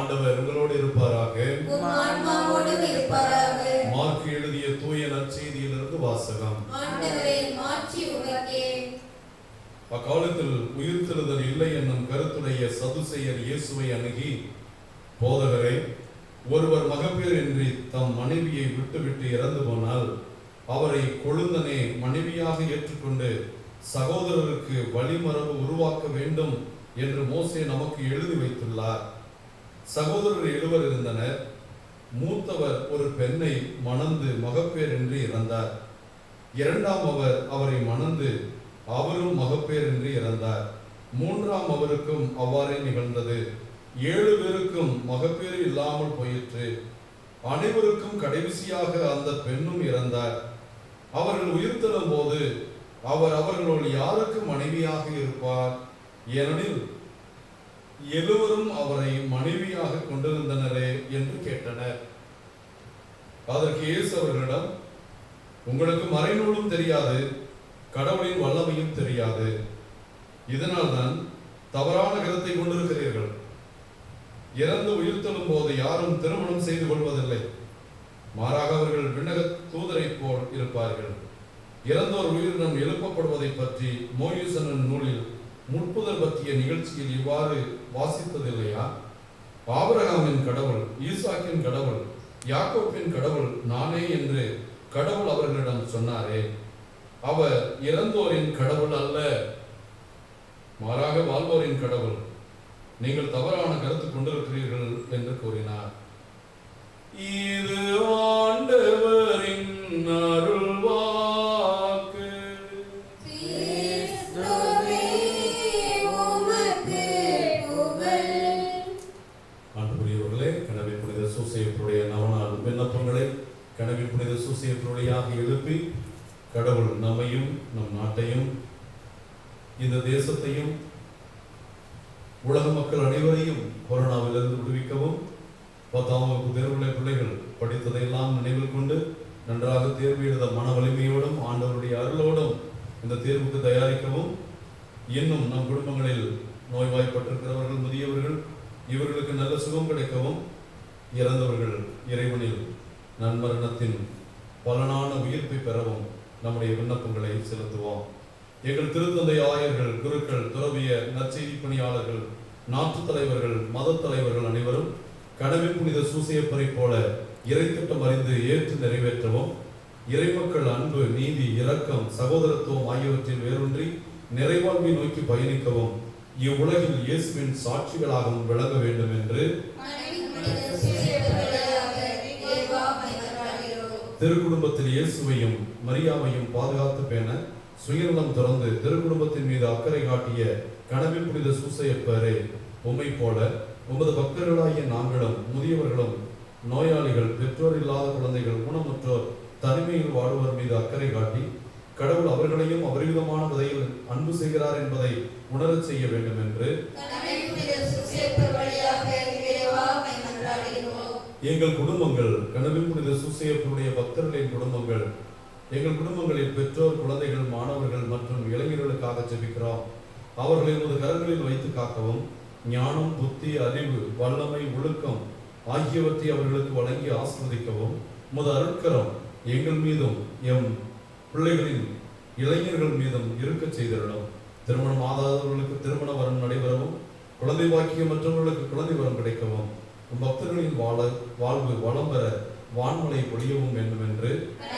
ஆண்டவர் உங்களோடு இருப்பாராக உம் ஆன்மாவோடும் இருப்பாராக மார்க் எழுதிய தூய நற்செய்தியிலிருந்து வாசகம் ஆண்டவரே மாட்சி உமக்கே அக்காலத்தில் உயிர்த்தெழுதல் இல்லை என்னும் கருத்துடைய சதுசெயர் இயேசுவை அணுகி போதகரே ஒருவர் மகப்பேரின்றி தம் மனைவியை விட்டுவிட்டு இறந்து போனால் அவரை கொழுந்தனே மனைவியாக ஏற்றுக்கொண்டு சகோதரருக்கு வழிமரபு உருவாக்க வேண்டும் என்று மோசே நமக்கு எழுதி வைத்துள்ளார் சகோதரர் இருவர் இருந்தனர் மூத்தவர் ஒரு பெண்ணை மணந்து மகப்பேரின்றி இறந்தார் இரண்டாம் அவர் அவரை மணந்து அவரும் மகப்பேரின்றி இறந்தார் மூன்றாம் அவருக்கும் அவ்வாறே நிகழ்ந்தது ஏழு பேருக்கும் மகப்பேறு இல்லாமல் போயிற்று அனைவருக்கும் கடைசியாக அந்த பெண்ணும் இறந்தார் அவர்கள் உயிர்த்தெழும் போது அவர் அவர்களுள் யாருக்கு மனைவியாக இருப்பார் ஏனெனில் எழுவரும் அவரை மனைவியாக கொண்டிருந்தனரே என்று கேட்டனர் அதற்கு இயேசு அவர்களிடம் உங்களுக்கு மறைநூலும் தெரியாது கடவுளின் வல்லமையும் தெரியாது இதனால்தான் தவறான கருத்தை கொண்டிருக்கிறீர்கள் இறந்து உயிர்த்தெழும் போது யாரும் திருமணம் செய்து கொள்வதில்லை மாறாக அவர்கள் விண்ணக தூதரைப் போல் இருப்பார்கள் இறந்தோர் உயிரினம் எழுப்பப்படுவதை பற்றி மோயூசனின் நூலில் முற்புதல் பற்றிய நிகழ்ச்சியில் இவ்வாறு வாசித்ததில்லையா ஆபிரகாமின் கடவுள் ஈசாக்கின் கடவுள் யாக்கோப்பின் கடவுள் நானே என்று கடவுள் அவர்களிடம் சொன்னாரே அவர் இறந்தோரின் கடவுள் அல்ல மாறாக வாழ்வோரின் கடவுள் நீங்கள் தவறான கருத்து கொண்டிருக்கிறீர்கள் என்று கூறினார் இது ஆண்டவரின் அருள்வாக்கு கிறிஸ்துவே உமக்கு புகழ் அன்புரியவர்களே கனவி புனித சூசையப்பருடைய நவநாள் விண்ணப்பங்களை கனவி புனித சூசையப்பருடையாக எழுப்பி கடவுள் நம்மையும் நம் நாட்டையும் இந்த தேசத்தையும் உலக மக்கள் அனைவரையும் கொரோனாவிலிருந்து விடுவிக்கவும் பத்தாம் வகுப்பு தேர்வுகளை பிள்ளைகள் படித்ததையெல்லாம் நினைவில் கொண்டு நன்றாக தேர்வு எழுத மன வலிமையோடும் ஆண்டவருடைய அருளோடும் இந்த தேர்வுக்கு தயாரிக்கவும் இன்னும் நம் குடும்பங்களில் நோய்வாய்ப்பட்டிருக்கிறவர்கள் முதியவர்கள் இவர்களுக்கு நல்ல சுகம் கிடைக்கவும் இறந்தவர்கள் இறைவனில் நன்மரணத்தின் பலனான உயிர்ப்பை பெறவும் நம்முடைய விண்ணப்பங்களை செலுத்துவோம் எங்கள் திருத்தந்தை ஆயர்கள் குருக்கள் துறவிய நற்செய்தி பணியாளர்கள் நாட்டுத் தலைவர்கள் மதத் தலைவர்கள் அனைவரும் கடவுள் புனித சூசையப்பரை போல இறைத்திட்டம் அறிந்து ஏற்று நிறைவேற்றவும் இறைமக்கள் அன்பு நீதி இரக்கம் சகோதரத்துவம் ஆகியவற்றில் வேரூன்றி நிறைவாழ்வை நோக்கி பயணிக்கவும் இவ்வுலகில் இயேசுவின் சாட்சிகளாகவும் விளங்க வேண்டும் என்று திருக்குடும்பத்தில் இயேசுவையும் மரியாவையும் பாதுகாத்து பேண சுயநலம் துறந்து திருக்குடும்பத்தின் மீது அக்கறை காட்டிய கனவில் புனித சூசையப்பரே உம்மை போல உமது பக்தர்களாகிய நாங்களும் முதியவர்களும் நோயாளிகள் பெற்றோர் இல்லாத குழந்தைகள் ஊனமுற்றோர் தனிமையில் வாழ்வோர் மீது அக்கறை காட்டி கடவுள் அவர்களையும் அபரிவிதமான விதையில் அன்பு செய்கிறார் என்பதை உணரச் செய்ய வேண்டும் என்று எங்கள் குடும்பங்கள் கனவில் புனித சூசையப்பருடைய பக்தர்களின் குடும்பங்கள் எங்கள் குடும்பங்களில் பெற்றோர் குழந்தைகள் மாணவர்கள் மற்றும் இளைஞர்களுக்காக ஜெபிக்கிறோம் அவர்களை உமது கரங்களில் வைத்து காக்கவும் ஞானம் புத்தி அறிவு வல்லமை ஒழுக்கம் ஆகியவற்றை அவர்களுக்கு வழங்கி ஆஸ்வதிக்கவும் உமது அருட்கரம் எங்கள் மீதும் எம் பிள்ளைகளின் இளைஞர்கள் மீதும் இருக்கச் செய்திடணும் திருமணம் ஆகாதவர்களுக்கு திருமண வரம் நடைபெறவும் குழந்தை பாக்கியம் மற்றவர்களுக்கு குழந்தை வரம் கிடைக்கவும் உம் பக்தர்களின் வாழ வாழ்வு வளம் பெற வான்மலை பொழியவும் வேண்டும் என்று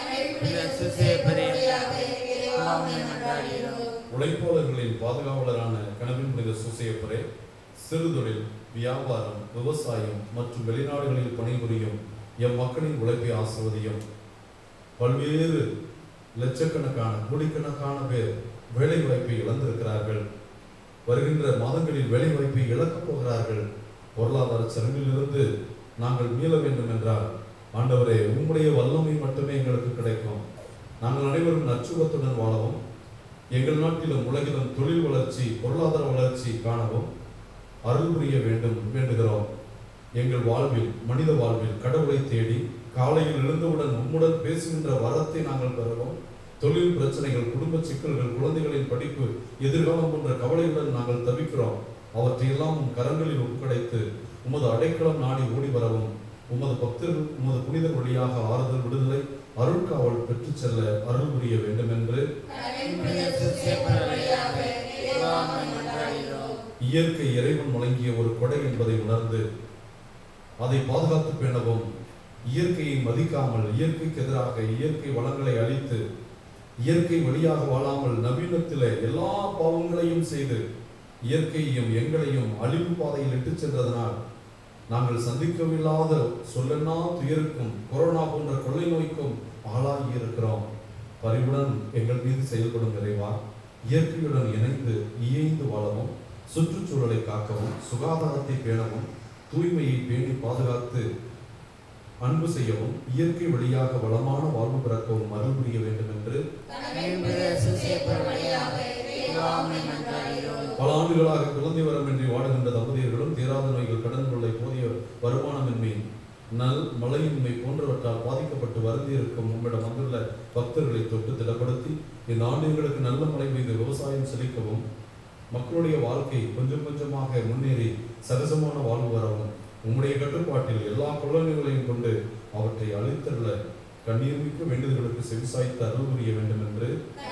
உழைப்பாளர்களின் பாதுகாவலரான கனவின் புனித சூசையப்பரே சிறுதொழில் வியாபாரம் விவசாயம் மற்றும் வெளிநாடுகளில் பணிபுரியும் எம் மக்களின் உழைப்பை ஆசிர்வதியும் பல்வேறு லட்சக்கணக்கான கோடிக்கணக்கான பேர் வேலை வாய்ப்பை இழந்திருக்கிறார்கள் வருகின்ற மாதங்களில் வேலை வாய்ப்பை இழக்கப் போகிறார்கள் பொருளாதார சரிவிலிருந்து நாங்கள் மீள வேண்டும் என்றால் ஆண்டவரே உம்முடைய வல்லமை மட்டுமே எங்களுக்கு கிடைக்கும் நாங்கள் அனைவரும் நற்சுகத்துடன் வாழவும் எங்கள் நாட்டிலும் உலகிலும் தொழில் வளர்ச்சி பொருளாதார வளர்ச்சி காணவும் அருள் புரிய வேண்டும் வேண்டுகிறோம் எங்கள் வாழ்வில் மனித வாழ்வில் கடவுளை தேடி காலையில் எழுந்தவுடன் உம்முடன் பேசுகின்ற வரத்தை நாங்கள் பெறவும் தொழில் பிரச்சனைகள் குடும்ப சிக்கல்கள் குழந்தைகளின் படிப்பு எதிர்காலம் போன்ற கவலைகளுடன் நாங்கள் தவிக்கிறோம் அவற்றையெல்லாம் உம் கரங்களில் ஒப்படைத்து உமது அடைக்கலம் நாடி ஓடி வரவும் உமது பக்தர்கள் உமது புனிதர் வழியாக ஆறுதல் விடுதலை அருள்காவல் பெற்றுச் செல்ல அருள் புரிய வேண்டும் என்று இயற்கை இறைவன் வழங்கிய ஒரு கொடை என்பதை உணர்ந்து அதை பாதுகாத்து பேணவும் இயற்கையை மதிக்காமல் இயற்கைக்கு எதிராக இயற்கை வளங்களை அழித்து இயற்கை வழியாக வாழாமல் நவீனத்திலே எல்லா பாவங்களையும் செய்து இயற்கையையும் எங்களையும் அழிவு பாதையில் இட்டுச் சென்றதனால் நாங்கள் சந்திக்கவில்லாத சொல்லென்னா துயருக்கும் கொரோனா போன்ற கொள்ளை நோய்க்கும் ஆளாகி இருக்கிறோம் பரிவுடன் எங்கள் மீது செயல்படும் இறைவா இயற்கையுடன் இணைந்து இயைந்து வாழவும் சுற்றுச்சூழலை காக்கவும் சுகாதாரத்தை பேணவும் தூய்மையை பேணி பாதுகாத்து அன்பு செய்யவும் இயற்கை வழியாக வளமான வாழ்வு பிறக்கவும் அருள் புரிய வேண்டும் என்று பல ஆண்டுகளாக குழந்தை வரமின்றி வாடுகின்ற தம்பதியர்களும் தீராத நோய்கள் கடன் கொள்ளை போதிய வருமானமின்மை நல் மழையின்மை போன்றவற்றால் பாதிக்கப்பட்டு வருந்தியிருக்கும் உம்மிடம் வந்துள்ள பக்தர்களை தொட்டு திடப்படுத்தி இந்த ஆண்டுகளுக்கு நல்ல மழை பெய்து விவசாயம் செழிக்கவும் மக்களுடைய வாழ்க்கை கொஞ்சம் கொஞ்சமாக முன்னேறி சகஜமான வாழ்வு வரவும் உம்முடைய கட்டுப்பாட்டில் எல்லா குழந்தைகளையும் கொண்டு அவற்றை அழித்தள்ள கண்ணீர்மிக்க வேண்டுதல்களுக்கு செவிசாய்த்து அருள் புரிய வேண்டும் என்று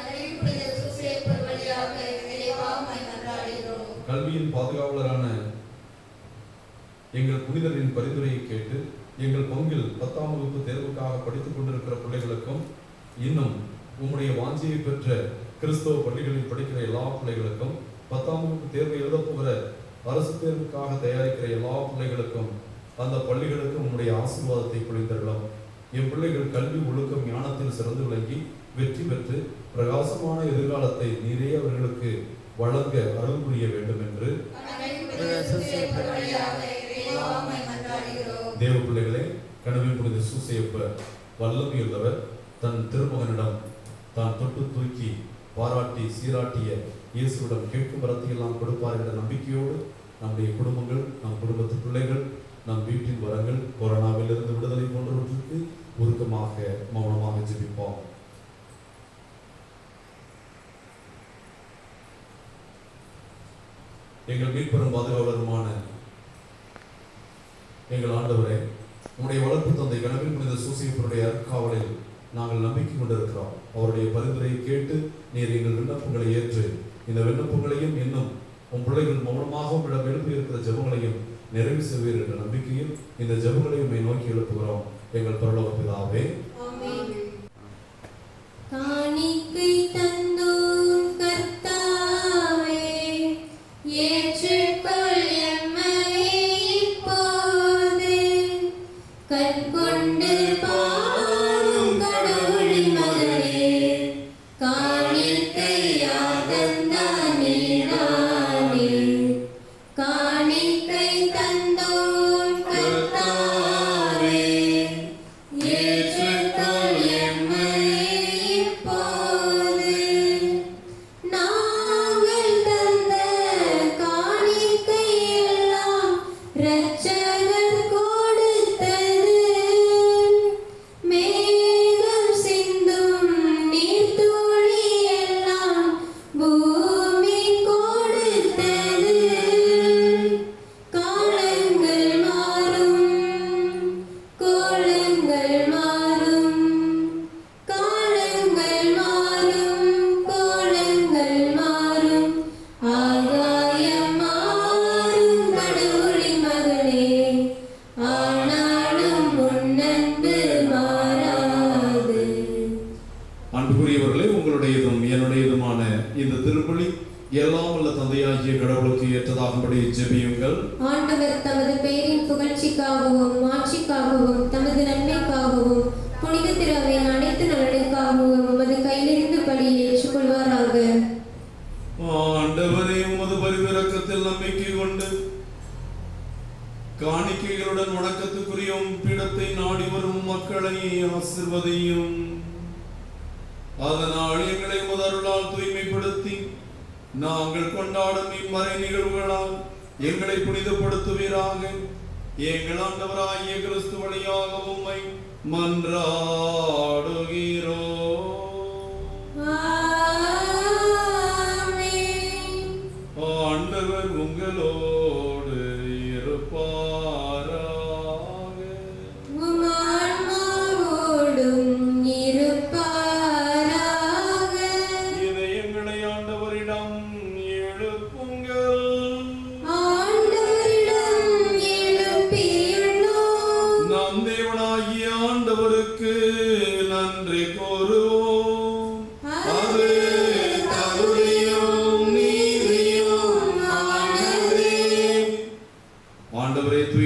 கல்வியின் பாதுகாவலரான எங்கள் புனிதரின் பரிந்துரையை கேட்டு எங்கள் பங்கில் பத்தாம் வகுப்பு தேர்வுக்காக படித்துக் கொண்டிருக்கிற பிள்ளைகளுக்கும் இன்னும் உம்முடைய வாஞ்சியை பெற்ற கிறிஸ்தவ பள்ளிகளில் படிக்கிற எல்லா பிள்ளைகளுக்கும் பத்தாம் வகுப்பு தேர்வு எழுதப் போகிற அரசு தேர்வுக்காக தயாரிக்கிற எல்லா பிள்ளைகளுக்கும் அந்த பள்ளிகளுக்கு உம்முடைய ஆசீர்வாதத்தை பொழிந்தருளும் என் பிள்ளைகள் கல்வி ஒழுக்கம் ஞானத்தில் சிறந்து விளங்கி வெற்றி பெற்று பிரகாசமான எதிர்காலத்தை நீரே அவர்களுக்கு வழங்க அருள் புரிய வேண்டும் என்று தேவ பிள்ளைகளே கனவில் புனித சூசையப்ப வல்லமையுள்ளவர் தன் திருமகனிடம் தான் தொட்டு தூக்கி பாராட்டி சீராட்டிய இயேசுவிடம் கேட்கும் வரத்தையெல்லாம் கொடுப்பார் என்ற நம்பிக்கையோடு நம்முடைய குடும்பங்கள் நம் குடும்பத்து பிள்ளைகள் நம் வீட்டின் வரங்கள் கொரோனாவிலிருந்து விடுதலை போன்றவற்றுக்கு உருக்கமாக மௌனமாக ஜெபிப்போம் எங்கள் மீட்பெரும் பாதுகாவலருமான எங்கள் ஆண்டவரே உம்முடைய வளர்ப்பு தந்தை கனவில் புனித சூசியப்பருடைய அற்காவலில் நாங்கள் நம்பிக்கை கொண்டிருக்கிறோம் அவருடைய பரிந்துரையை கேட்டு நீர் எங்கள் விண்ணப்பங்களை ஏற்று இந்த விண்ணப்பங்களையும் இன்னும் உன் பிள்ளைகள் மௌனமாக உங்களிடம் எழுப்பி இருக்கிற ஜெபங்களையும் நிறைவு செய்வீர் என்ற நம்பிக்கையில் இந்த ஜெபங்களையும் உம்மை நோக்கி எழுப்புகிறோம் எங்கள் பரலோக பிதாவே காணிக்கை தந்தோம் கர்த்தாவே ஏற்றுக்கொள் எம்மையே இப்போது கண்கொண்டு பாரும் கடவுளின் மகனே காணிக்கையாகந்தான் நீதானே காணிக்கை தந்தோம் கர்த்தாவே ஏற்றுக்கொள் எம்மையே இப்போது நாங்கள் தந்த காணிக்கையெல்லாம் இரட்சகர் கொடுத்தது மேகம் சிந்தும் நீர்த்துளி எல்லாம் பூமி கொடுத்தது காலங்கள் மாறும் கோலங்கள் மாறும் காலங்கள் மாறும் கோலங்கள் மாறும் ஆகாயம் மாறும் கடவுளின் மகனே ஆனாலும் முன்னன்பு மாறாது அன்புக்குரியவர்களே உங்களுடையதும் என்னுடையதுமான இந்த திருப்பலி எல்லாம் உள்ள தந்தையாகிய கடவுளுக்கு ஏற்றதாகும்படி ஜெபியுங்கள் ஆண்டவர் தமது பெயரின் புகழ்ச்சிக்காகவும் மாட்சிக்காகவும் தமது நன்மைக்காகவும் புனித திருவையின் அனைத்து நலனுக்காகவும் உமது கையிலிருந்து பலியை ஏற்றுக்கொள்வாராக ஆண்டவரே உமது பரிவிறக்கத்தில் நம்பிக்கை கொண்டு காணிக்கைகளுடன் வணக்கத்துக்குரிய உம் பீடத்தை நாடி வரும் மக்களை ஆசிர்வதையும் அதனால் எங்களை முதருளால் தூய்மைப்படுத்தி நாங்கள் கொண்டாடும் இம்மறை நிகழ்வுகளால் எங்களை புனிதப்படுத்துவீராக எங்கள் ஆண்டவராகிய கிறிஸ்து வழியாக உம்மை மன்றாடுகிறோம் ஆமென். ஆண்டவர் உங்களோடு இருப்பாராக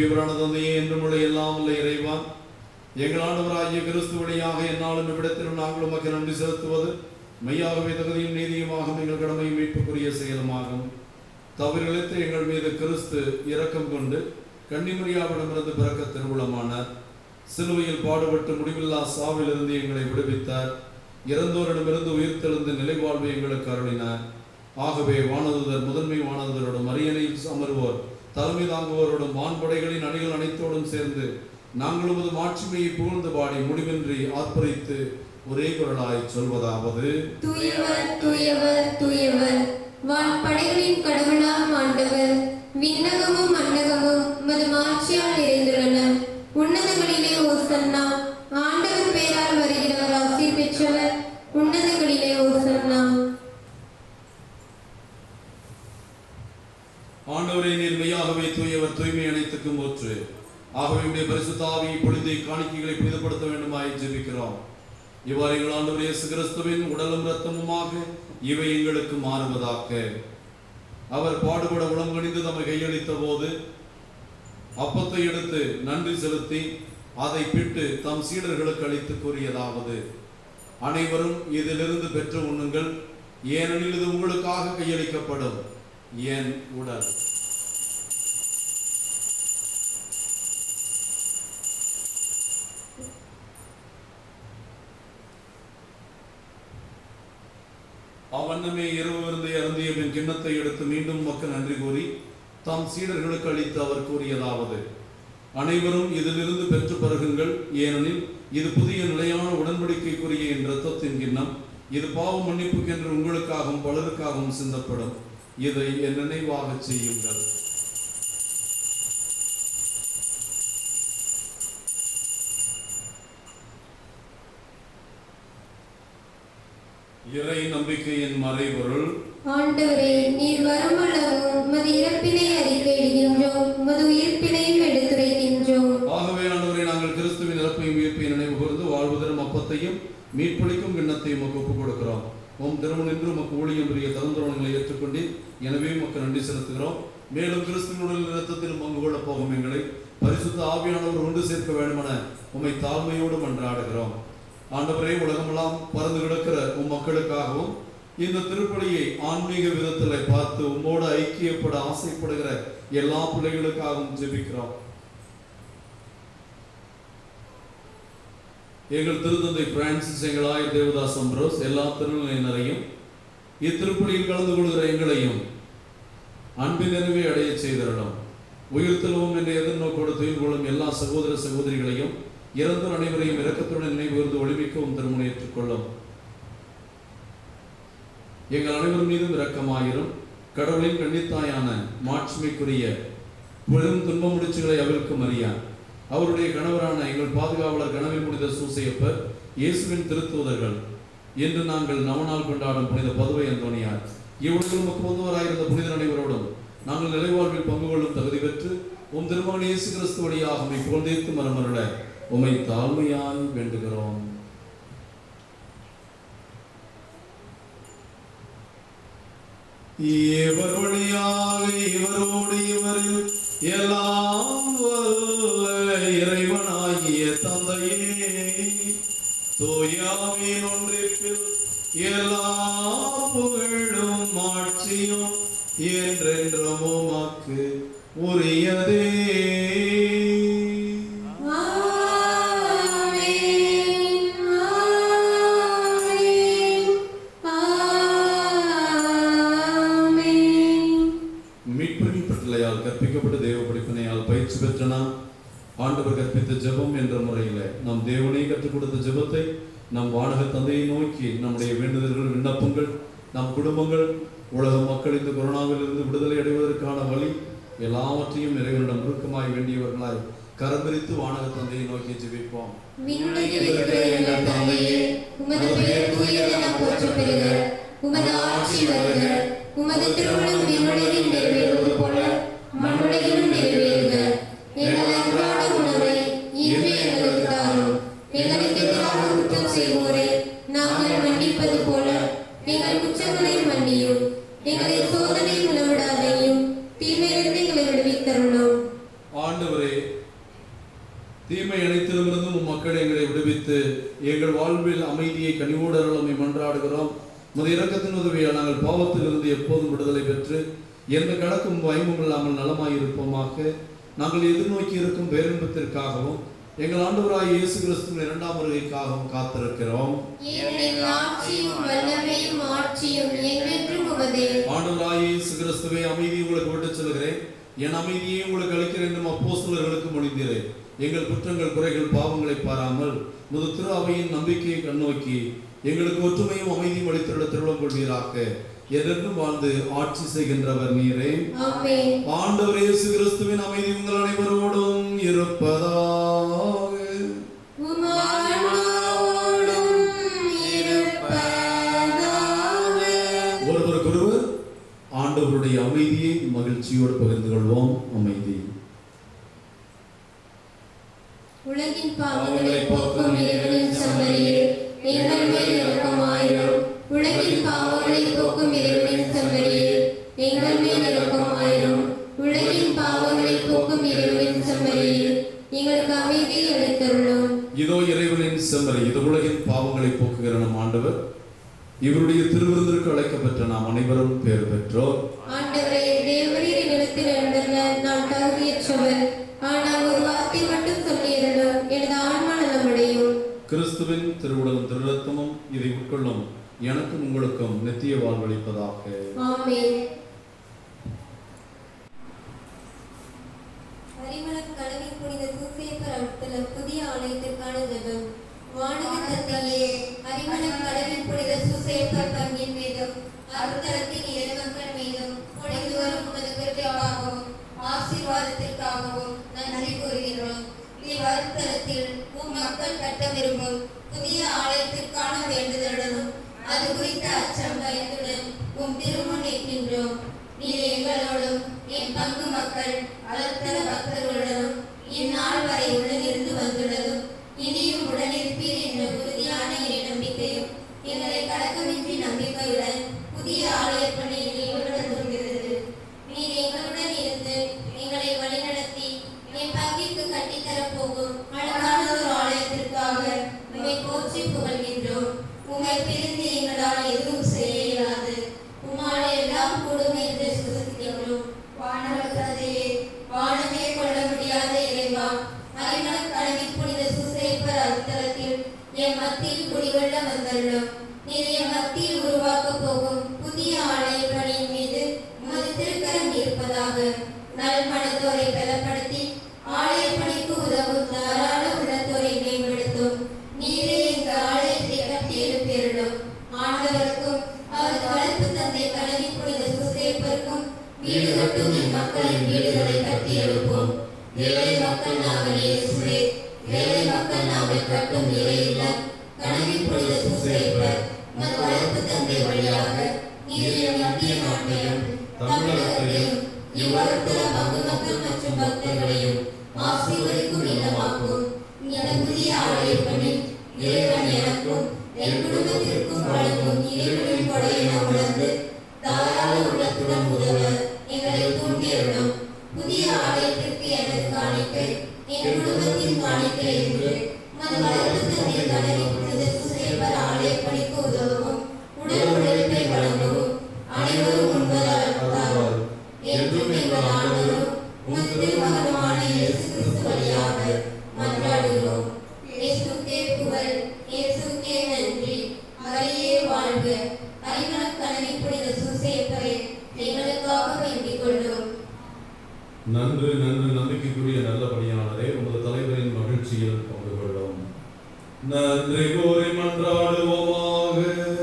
தூயவரான தந்தையே என்றும் உள்ள எல்லாம் உள்ள இறைவா எங்கள் ஆண்டவராகிய கிறிஸ்து வழியாக என்னாலும் இவ்விடத்திலும் நாங்கள் உமக்கு நன்றி செலுத்துவது மெய்யாகவே தகுதியும் நீதியுமாக எங்கள் கடமையும் மீட்புக்குரிய செயலுமாகும் தவறிழைத்த எங்கள் மீது கிறிஸ்து இரக்கம் கொண்டு கன்னிமரியாவிடமிருந்து பிறக்க திருவுளமானார் சிலுவையில் பாடுபட்டு முடிவில்லா சாவிலிருந்து எங்களை விடுவித்தார் இறந்தோரிடமிருந்து உயிர்த்தெழுந்து நிலைவாழ்வை எங்களுக்கு அருளினார் ஆகவே வானதுதர் முதன்மை வானதுதரோடும் அரியணையில் அமர்வோர் தலைமை தாங்குவோரோடும் வான்படைகளின் அணிகள் அனைத்தோடும் சேர்ந்து நாங்கள் உமது மாட்சிமையை புகழ்ந்து பாடி முடிவின்றி ஆர்ப்பரித்து ஒரே குரலாய் சொல்வதாவது தூயவர் தூயவர் தூயவர் வான் படைகளின் கடவுளாம் ஆண்டவர் விண்ணகமும் மன்னகமும் உமது மாட்சியால் நிறைந்துள்ளன உன்னதங்களிலே ஓசன்னா ஆண்டவர் பேரால் வருகிறவர் ஆசீர் பெற்றவர் உன்னதங்களிலே ஓசன்னா ஆண்டவரே நீர் மெய்யாகவே தூயவர் தூய்மை அனைத்துக்கும் ஒற்று ஆகவே உடைய பரிசுத்த ஆவியை பொழுது காணிக்கைகளை புனிதப்படுத்த வேண்டுமாய் ஜெபிக்கிறோம் இவ்வாறு எங்கள் ஆண்டவர் இயேசு கிறிஸ்துவின் உடலும் இரத்தமுமாக இவை எங்களுக்கு மாறுவதாக அவர் பாடுபட உளம் கணிந்து தம்மை கையளித்த போது அப்பத்தை எடுத்து நன்றி செலுத்தி அதை பிட்டு தம் சீடர்களுக்கு அளித்து கூறியதாவது அனைவரும் இதிலிருந்து பெற்று உண்ணுங்கள் ஏனெனில் இது உங்களுக்காக கையளிக்கப்படும் என் உடல் அவண்ணமே இரவு விருந்தை அருந்திய பின் கிண்ணத்தை எடுத்து மீண்டும் மக்கள் நன்றி கூறி தாம் சீடர்களுக்கு அளித்து அவர் கூறியதாவது அனைவரும் இதிலிருந்து பெற்று பருகுங்கள் ஏனெனில் இது புதிய நிலையான உடன்படிக்கைக்குரிய என் இரத்தத்தின் கிண்ணம் இது பாவ மன்னிப்புக்கென்று உங்களுக்காகவும் பலருக்காகவும் சிந்தப்படும் இதை என் நினைவாகச் செய்யுங்கள் இறை நம்பிக்கையின் மறைபொருள் ஆண்டவரே நீர் வருமளவும் உமது இறப்பினை அறிக்கையிடுகின்றோம் உமது உயிர்ப்பினையும் எடுத்துரைக்கின்றோம் ஆகவே ஆண்டவரை நாங்கள் கிறிஸ்துவின் இறப்பையும் உயிர்ப்பையும் நினைவு கூர்ந்து வாழ்வு தரும் அப்பத்தையும் மீட்பளிக்கும் கிண்ணத்தையும் உமக்கு ஒப்புக் கொடுக்கிறோம் உம் திருமணம் என்று உமக்கு ஊழியம் புரிய தகுந்தரவங்களை ஏற்றுக்கொண்டு எனவே உமக்கு நன்றி செலுத்துகிறோம் மேலும் கிறிஸ்துவினுடைய இரத்தத்தில் பங்கு கொள்ளப் போகும் எங்களை பரிசுத்த ஆவியானவர் ஒன்று சேர்க்க வேண்டுமென உம்மை தாழ்மையோடு மன்றாடுகிறோம் ஆண்டவரே உலகமெல்லாம் பறந்து கிடக்கிற உம் மக்களுக்காகவும் இந்த திருப்பலியை ஆன்மீக விதத்தில் பார்த்து உம்மோடு ஐக்கியப்பட ஆசைப்படுகிற எல்லா பிள்ளைகளுக்காகவும் ஜெபிக்கிறோம் எங்கள் திருத்தந்தை பிரான்சிஸ் எங்கள் ஆயர் தேவதாஸ் அம்ப்ரோஸ் எல்லா திருநிலையினரையும் இத்திருப்பலியில் கலந்து கொள்கிற எங்களையும் அன்பின் நிறைவை அடைய செய்திடலாம் உயிர்த்தெழுவோம் என்ற எதிர்நோக்கோடு துயில் கொள்ளும் எல்லா சகோதர சகோதரிகளையும் இறந்தோர் அனைவரையும் இரக்கத்துடன் நினைவுகூர்ந்து ஒளிமிக்கவும் திருமணம் ஏற்றுக்கொள்ளும் எங்கள் அனைவர் மீதும் இரக்கமாயிரும் கடவுளின் கண்ணித்தாயான மாட்சிமைக்குரிய பெரும் துன்ப முடிச்சுகளை அவிழ்க்கும் அறியான் அவருடைய கணவரான எங்கள் பாதுகாவலர் கனவில் புனித சூசையப்பர் இயேசுவின் திருத்தூதர்கள் இன்று நாங்கள் நவநாள் கொண்டாடும் புனித பதுவை அந்தோணியார் இவ்வுலகில் முக்குவந்தவராயிருந்த புனிதர் அனைவரோடும் நாங்கள் நிலைவாழ்வில் பங்கு கொள்ளும் தகுதி பெற்று உம் திருமகன் இயேசு கிறிஸ்து வழியாக உம்மை புகழ்ந்தேத்து மரமருள உம்மை தாழ்மையாய் வேண்டுகிறோம் இவர் வழியாக இவரோடு இவரில் எல்லாம் வல்ல இறைவனாகிய தந்தையே தோயாவின் ஒன்றிப்பில் எல்லா புகழும் ஆட்சியும் என்றென்றும் உமக்கு உரியதே ஆமென் ஆமென் ஆமென் மீட்பரின் கட்டளையால் கற்பிக்கப்பட்ட தேவ படிப்பினையால் பயிற்சி பெற்ற நாம் ஆண்டவர் கற்பித்த ஜெபம் என்ற முறையில் நம் தேவனே கற்றுக் கொடுத்த ஜெபத்தை நம் வானக தந்தையை நோக்கி நம்முடைய வேண்டுதல்கள் விண்ணப்பங்கள் நம் குடும்பங்கள் உலக மக்கள் இந்த கொரோனாவிலிருந்து விடுதலை அடைவதற்கான வழி எல்லாவற்றையும் இறைவனிடம் நுணுக்கமாய் வேண்டியவர்களாய் கரம்பிரித்து வானக தந்தையை நோக்கி ஜெபிப்போம் விண்ணுலகில் இருக்கிற எங்கள் தந்தையே உமது பெயர் தூயதென போற்றப் பெறுக உமது ஆட்சி வருக உமது திருமணம் விண்ணுலகில் நிறைவேறுவது போல மண்ணுலகிலும் நிறைவேறுக எங்கள் அன்றாட உணவை இன்று எங்களுக்கு தாரும் எங்களுக்கு எதிராக குற்றம் செய்வோரை நாங்கள் மன்னிப்பது போல எங்கள் குற்றங்களை மன்னியும் எங்களை சோதனை உணவிடாதையும் தீமையிலிருந்து எங்களை விடுவித்தருளும் ஆண்டவரே தீமை அனைத்திலுமிருந்தும் உம் மக்கள் எங்களை விடுவித்து எங்கள் வாழ்வில் அமைதியை கனிவோடு அருளமை மன்றாடுகிறோம் உமது இரக்கத்தின் உதவியால் நாங்கள் பாவத்திலிருந்து எப்போதும் விடுதலை பெற்று எந்த கணக்கும் பயமும் இல்லாமல் நலமாயிருப்போமாக நாங்கள் எதிர்நோக்கி இருக்கும் பேரின்பத்திற்காகவும் எங்கள் ஆண்டவராய் இயேசு கிறிஸ்துவின் இரண்டாம் வருகைக்காகவும் காத்திருக்கிறோம் ஏனெனில் ஆட்சியும் வல்லமையும் ஆட்சியும் என்றென்றும் உமதே ஆண்டவராய் இயேசு கிறிஸ்துவை அமைதி உங்களுக்கு விட்டுச் செல்கிறேன் என் அமைதியை உங்களுக்கு அளிக்கிறேன் என்றும் அப்போஸ்தலர்களுக்கு மொழிந்தீரேன் எங்கள் குற்றங்கள் குறைகள் பாவங்களை பாராமல் முது திரு அவையின் நம்பிக்கையை கண்ணோக்கி எங்களுக்கு ஒற்றுமையும் அமைதியும் அளித்துள்ள திருவிழம் கொள்வீராக என்றென்றும் வாழ்ந்து ஆட்சி செய்கின்றவர் நீரே ஆமென் ஆண்டவர் இயேசு கிறிஸ்துவின் அமைதி உங்கள் அனைவரோடும் இருப்பதாக உமாவோடும் இருப்பதாக ஒருவருக்கொருவர் ஆண்டவருடைய அமைதியை மகிழ்ச்சியோடு பகிர்ந்து கொள்வோம் அமைதி உலகின் பாவங்களை போக்கும் இறைவனின் செம்மறியே எங்கள் மேல் இரக்கமாயிரும் உலகின் பாவங்களை போக்கும் இறைவனின் செம்மறியே எங்கள் மேல் இரக்கமாயிரும் உலகின் பாவங்களை போக்கும் இறைவனின் செம்மறியே எங்களுக்கு அமைதி அளித்தருளும் இதோ இறைவனின் செம்மறி இது உலகின் பாவங்களை போக்குகிற நம் ஆண்டவர் இவருடைய திருவிருந்திற்கு அழைக்கப்பட்ட நாம் அனைவரும் பேர் பெற்றோர் ஆண்டவரே தேவரீர் நிலத்தில் எழுந்துள்ள நான் தகுதியற்றவர் ஆனால் ஒரு வார்த்தை மட்டும் சொல்லியிருந்தோம் எனது ஆன்மா நலமடையும் கிறிஸ்துவின் திருவுடலும் திருரத்தமும் இதை உட்கொள்ளும் எனக்கும் உங்களுக்கும் நித்திய வாழ்வளிப்பதாக ஆமென் பரிமளம் கடலில் புனித சூசேப்பர் அவுத்தல புதிய ஆலயத்திற்கான ஜெபம் வானக தந்தையே அரிமளம் கடலில் புனித சூசேப்பர் பங்கின் மீதும் அருத்தலத்தின் இறைமக்கள் மீதும் பொழிந்து வரும் உமது கிருபைக்காகவும் ஆசீர்வாதத்திற்காகவும் நன்றி கூறுகிறோம் இவ்வருத்தலத்தில் உம் மக்கள் கட்ட விரும்பும் புதிய ஆலயத்திற்கான வேண்டுதலுடனும் அது குறித்த அச்சம் பயத்துடன் உம் திருமுன் நிற்கின்றோம் நீர் எங்களோடும் என் பங்கு மக்கள் அலர்த்தல பக்தர்களுடனும் இந்நாள் வரை உடனிருந்து வந்துள்ளதும் இனியும் உடனிருப்பீர் என்ற உறுதியான இறை நம்பிக்கையும் எங்களை கலக்கமின்றி நம்பிக்கையுடன் புதிய ஆலய பணியில் ஈடுபடுத்துகிறது நீர் எங்களுடன் இருந்து எங்களை வழிநடத்தி என் பங்கிற்கு கட்டித்தரப் போகும் அழகான ஒரு ஆலயத்திற்காக உம்மை போற்றி புகழ்கின்றோம் உம்மை பிரிந்து எங்களால் எதுவும் செய்ய இயலாது உம்மால் எல்லாம் கூடும் என்று சுசிக்கின்றோம் வானவர்களே வானமே கொள்ள முடியாத இறைவா அறிமணக் கடலில் புனித சுசேப்பர் அருத்தலத்தில் என் மத்தியில் குடிகொள்ள வந்தருளும் நீர் என் மத்தியில் உருவாக்கப் போகும் புதிய ஆலய பணியின் மீது உமது திருக்கரம் இருப்பதாக நல் மனத்தோரை பலப்படுத்தி ஆலய பணிக்கு உதவும் தாராள உள்ளத்தோரை மேம்படுத்தும் நீரே எங்க ஆலயத்தை கட்டி எழுப்பியருளும் ஆண்டவருக்கும் அவரது வளர்ப்பு தந்தை கணவி புனித சுசேப்பருக்கும் வீடு கட்டும் என் மக்களின் வீடுகளை கட்டி எழுப்போம் ஏழை மக்கள் நாங்கள் இயேசுவே ஏழை மக்கள் நாங்கள் கட்டும் இறை இல்லம் கணவி புனித சுசேப்பர் உமது வளர்ப்பு தந்தை வழியாக நீர் என் மத்திய நாட்டையும் தமிழகத்தையும் இவ்வளத்துல பங்கு மக்கள் மற்றும் பக்தர்களையும் ஆசீர்வதிக்கும் இல்லமாக்கும் இந்த புதிய ஆலய பணி இறைவன் எனக்கும் என் குடும்பத்திற்கும் வழங்கும் இறைவனின் கொடை என உணர்ந்து தாராள உள்ளத்துடன் உதவ எங்களை தூண்டியருளும் புதிய ஆலயத்திற்கு எனது காணிக்கை என் குடும்பத்தின் காணிக்கை என்று உமது வளர்ப்பு தந்தை கணவி புனித சுசேபர் ஆலய பணிக்கு உதவவும் உடல் உழைப்பை வழங்கவும் அனைவரும் உண்பதால் அர்த்தார் என்றும் எங்கள் ஆண்டவரும் உமது திருமகனுமான இயேசு கிறிஸ்து வழியாக மன்றாடுகிறோம் இயேசுக்கே புகழ் இயேசுக்கே நன்றி மரியே வாழ்க அறிவனக் கணவி புனித சுசேப்பரே எங்களுக்காக வேண்டிக் கொள்ளும் நன்று நன்று நம்பிக்கைக்குரிய நல்ல பணியாளரே உமது தலைவரின் மகிழ்ச்சியில் பங்கு கொள்ளும் நன்றி கூறி மன்றாடுவோமாக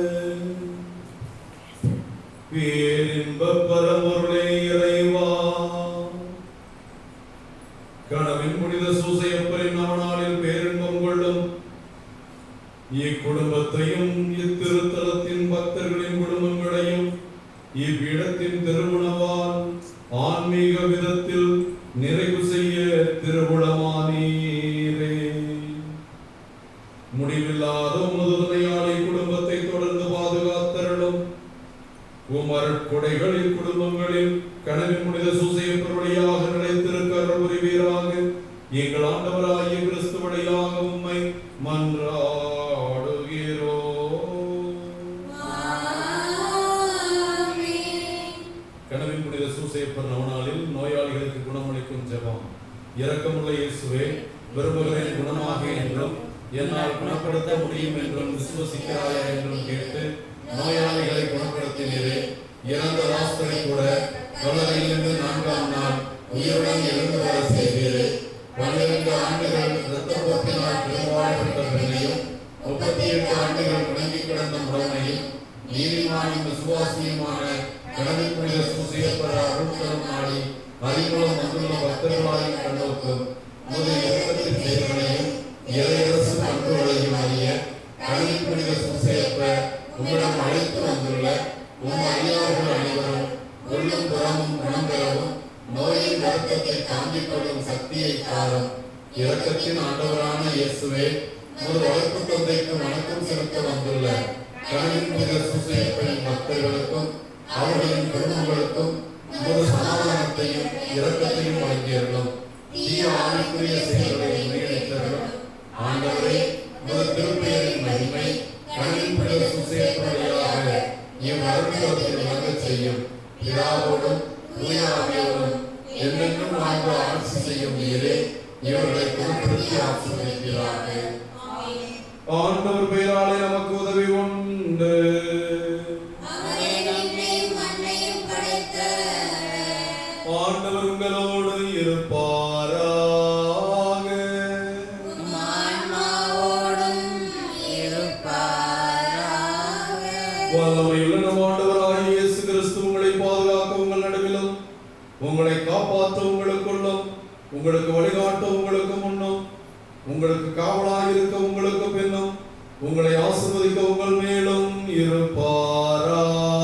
பேரின்ப பரம்பொருளே இறைவா கனவின் புனித சூசையப்பரின் நவநாளில் பேரின்பம் கொள்ளும் இக்குடும்பத்தையும் இத்திருத்தலத்தின் பக்தர்களின் குடும்பங்களையும் இவ்விடத்தின் திருவுணவால் ஆன்மீக விதத்தில் நிறைவு செய்ய திருவுளமானீரே முடிவில்லாத உமது துணையாளி குடும்பத்தை தொடர்ந்து பாதுகாத்தருளும் உமரட் கொடைகளின் குடும்பங்களில் கனவின் புனித சூசையப்பர் வழியாக நிலைத்திருக்க அருள் புரிவீராக எங்கள் ஆண்டவராகிய கிறிஸ்து வழியாக உம்மை மன்றாடுகிறோம் கனவின் புனித சூசையப்பர் நவநாளில் நோயாளிகளுக்கு குணமளிக்கும் ஜெபம் இரக்கமுள்ள இயேசுவே விரும்புகிறேன் குணமாக என்றும் என்னால் குணப்படுத்த முடியும் என்றும் விசுவசிக்கிறாயா என்றும் கேட்டு நோயாளிகளை குணப்படுத்தினீரே இறந்த லாஸ்தரை கூட கல்லறையிலிருந்து நான்காம் நாள் உயிருடன் எழுந்து வர செய்தீரே பன்னிரண்டு ஆண்டுகள் இரத்த போக்கினால் பெரும்பாடுபட்ட பெண்ணையும் முப்பத்தி எட்டு ஆண்டுகள் முடங்கி கிடந்த முடனையும் நீதிமானும் விசுவாசியுமான கடமை புனித சூசியப்பட அருட்கரம் நாடி அறிமுகம் வந்துள்ள பக்தர்களாயும் கண்டோக்கும் உமது இறக்கத்தின் செயல்களையும் இறையரசு பண்புகளையும் அறிய கடமை புனித சூசியப்ப உம்மிடம் அழைத்து வந்துள்ள உம் அடியார்கள் அனைவரும் உள்ளும் புறமும் குணம் பெறவும் நோயின் வருத்தத்தை தாங்கிக் கொள்ளும் சக்தியை தாரும் இரக்கத்தின் ஆண்டவரான இயேசுவே ஒரு வளர்ப்பு தந்தைக்கு வணக்கம் செலுத்த வந்துள்ள கடலின் புனித சூசையப்பனின் பக்தர்களுக்கும் அவர்களின் குடும்பங்களுக்கும் ஒரு சமாதானத்தையும் இரக்கத்தையும் வழங்கியர்களும் தீய ஆவிக்குரிய செயல்களை முறியடித்தவர்களும் ஆண்டவரே ஒரு திருப்பெயரின் மகிமை கடலின் புனித சூசையப்படியாக இவ்வருடத்தில் விளங்கச் செய்யும் பிதாவோடும் தூய ஆவியோடும் என்னென்னும் வாழ்ந்து ஆட்சி செய்யும் நீரே இவர்களை குணப்படுத்தி ஆசீர்வதிக்கிறார்கள் ஆண்டவர் பெயராலே நமக்கு உதவி உண்டு ஆண்டவர் உங்களோடு இருப்பாராக வல்லமையுள்ள நம் ஆண்டவராகிய இயேசு கிறிஸ்து உங்களை பாதுகாக்க உங்கள் நடுவிலும் உங்களை காப்பாற்ற உங்களுக்குள்ளும் உங்களுக்கு வழிகாட்ட உங்களுக்கு முன்னும் உங்களுக்கு காவலாக இருக்க உங்களுக்கு பின்னும் உங்களை ஆசிர்வதிக்க உங்கள் மேலும் இருப்பாராக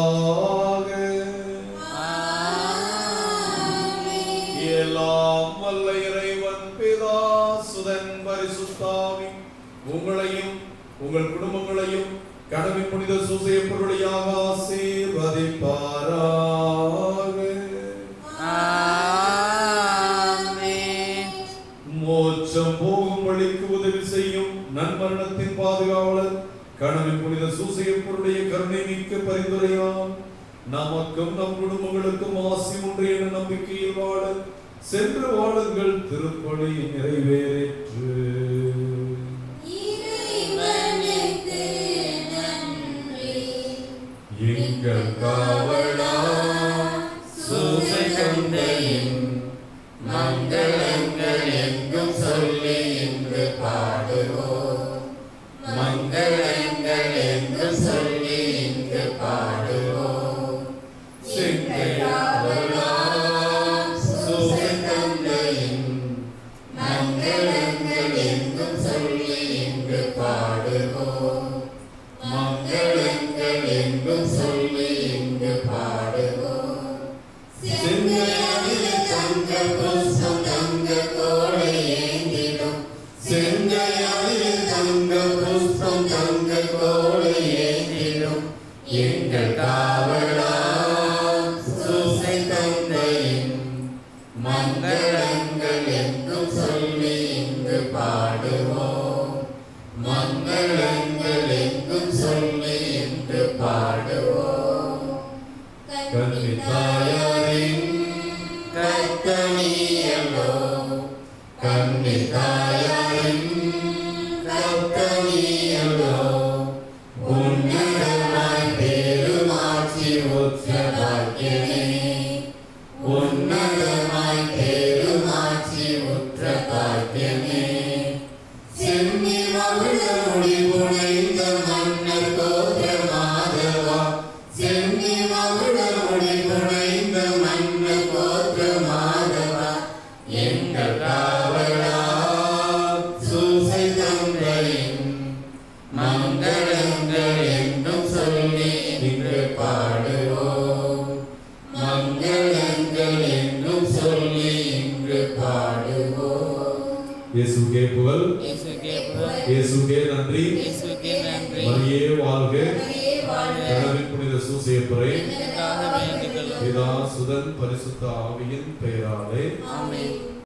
எல்லாம் வல்ல இறைவன் பிதா சுதன் பரிசுத்தாவி உங்களையும் உங்கள் குடும்பங்களையும் கடமை புனித சூசைய பொருளியாக ஆசீர்வதிப்பாராக மோட்சம் போகும் வழிக்கு உதவி செய்யும் நன்மரணத்தின் பாதுகாவலர் கடமை புனித சூசைய பொருளுடைய கருணை மிக்க பரிந்துரையால் நமக்கும் நம் குடும்பங்களுக்கும் ஆசி உண்டு என நம்பிக்கையில் வாழ சென்று வாழுங்கள் திருப்பலி நிறைவேற்று எங்கள் காவலா சூசை தந்தையின் மங்களங்கள் எங்கும் சொல்லி இன்று பாடுவோம் மங்களங்கள் எங்கும் சொல்லி இன்று பாடுவோம் செங்கையாவலா சூசை தந்தையின் மங்களங்கள் எங்கும் சொல்லி இன்று பாடுவோம் மங்களங்கள் எங்கும் சொல்லி இங்கு பாடுவோம் செங்கையாவிலே தங்க புஷ்பம் தங்க கோடை ஏந்திடும் செங்கையாவிலே தங்க புஷ்பம் தங்க கோடை ஏந்திடும் எங்கள் காவலா சூசை தந்தையின் மங்களங்கள் எங்கும் சொல்லி இங்கு பாடுவோம் மங்களங்கள் எங்கும் சொல்லி இன்று பாடுவோம் கன்னிதாயாரின் கத்தனியலோ கன்னிதாயாரின் கத்தனியலோ உன்னதமாய் பெருமாட்சி உற்ற பாக்கியமே உன்னதமாய் பெருமாட்சி உற்ற பாக்கியமே சென்னி மகள முடிவுடைந்த மன்னர் கோத்திர மாதவா சென்னி மகள முடிவுடைந்த மன்னர் கோத்திர மாதவா எங்கள் காவலா சூசை தந்தையின் மங்களங்கள் என்றும் சொல்லி இன்று பாடுவோம் மங்களங்கள் என்றும் சொல்லி இன்று பாடுவோம் இயேசுக்கே புகழ் இயேசுக்கே நன்றி மரியே வாழ்க கடவுளின் புனித சூசையப்பரை பிதா சுதன் பரிசுத்த ஆவியின் பெயராலே ஆமென்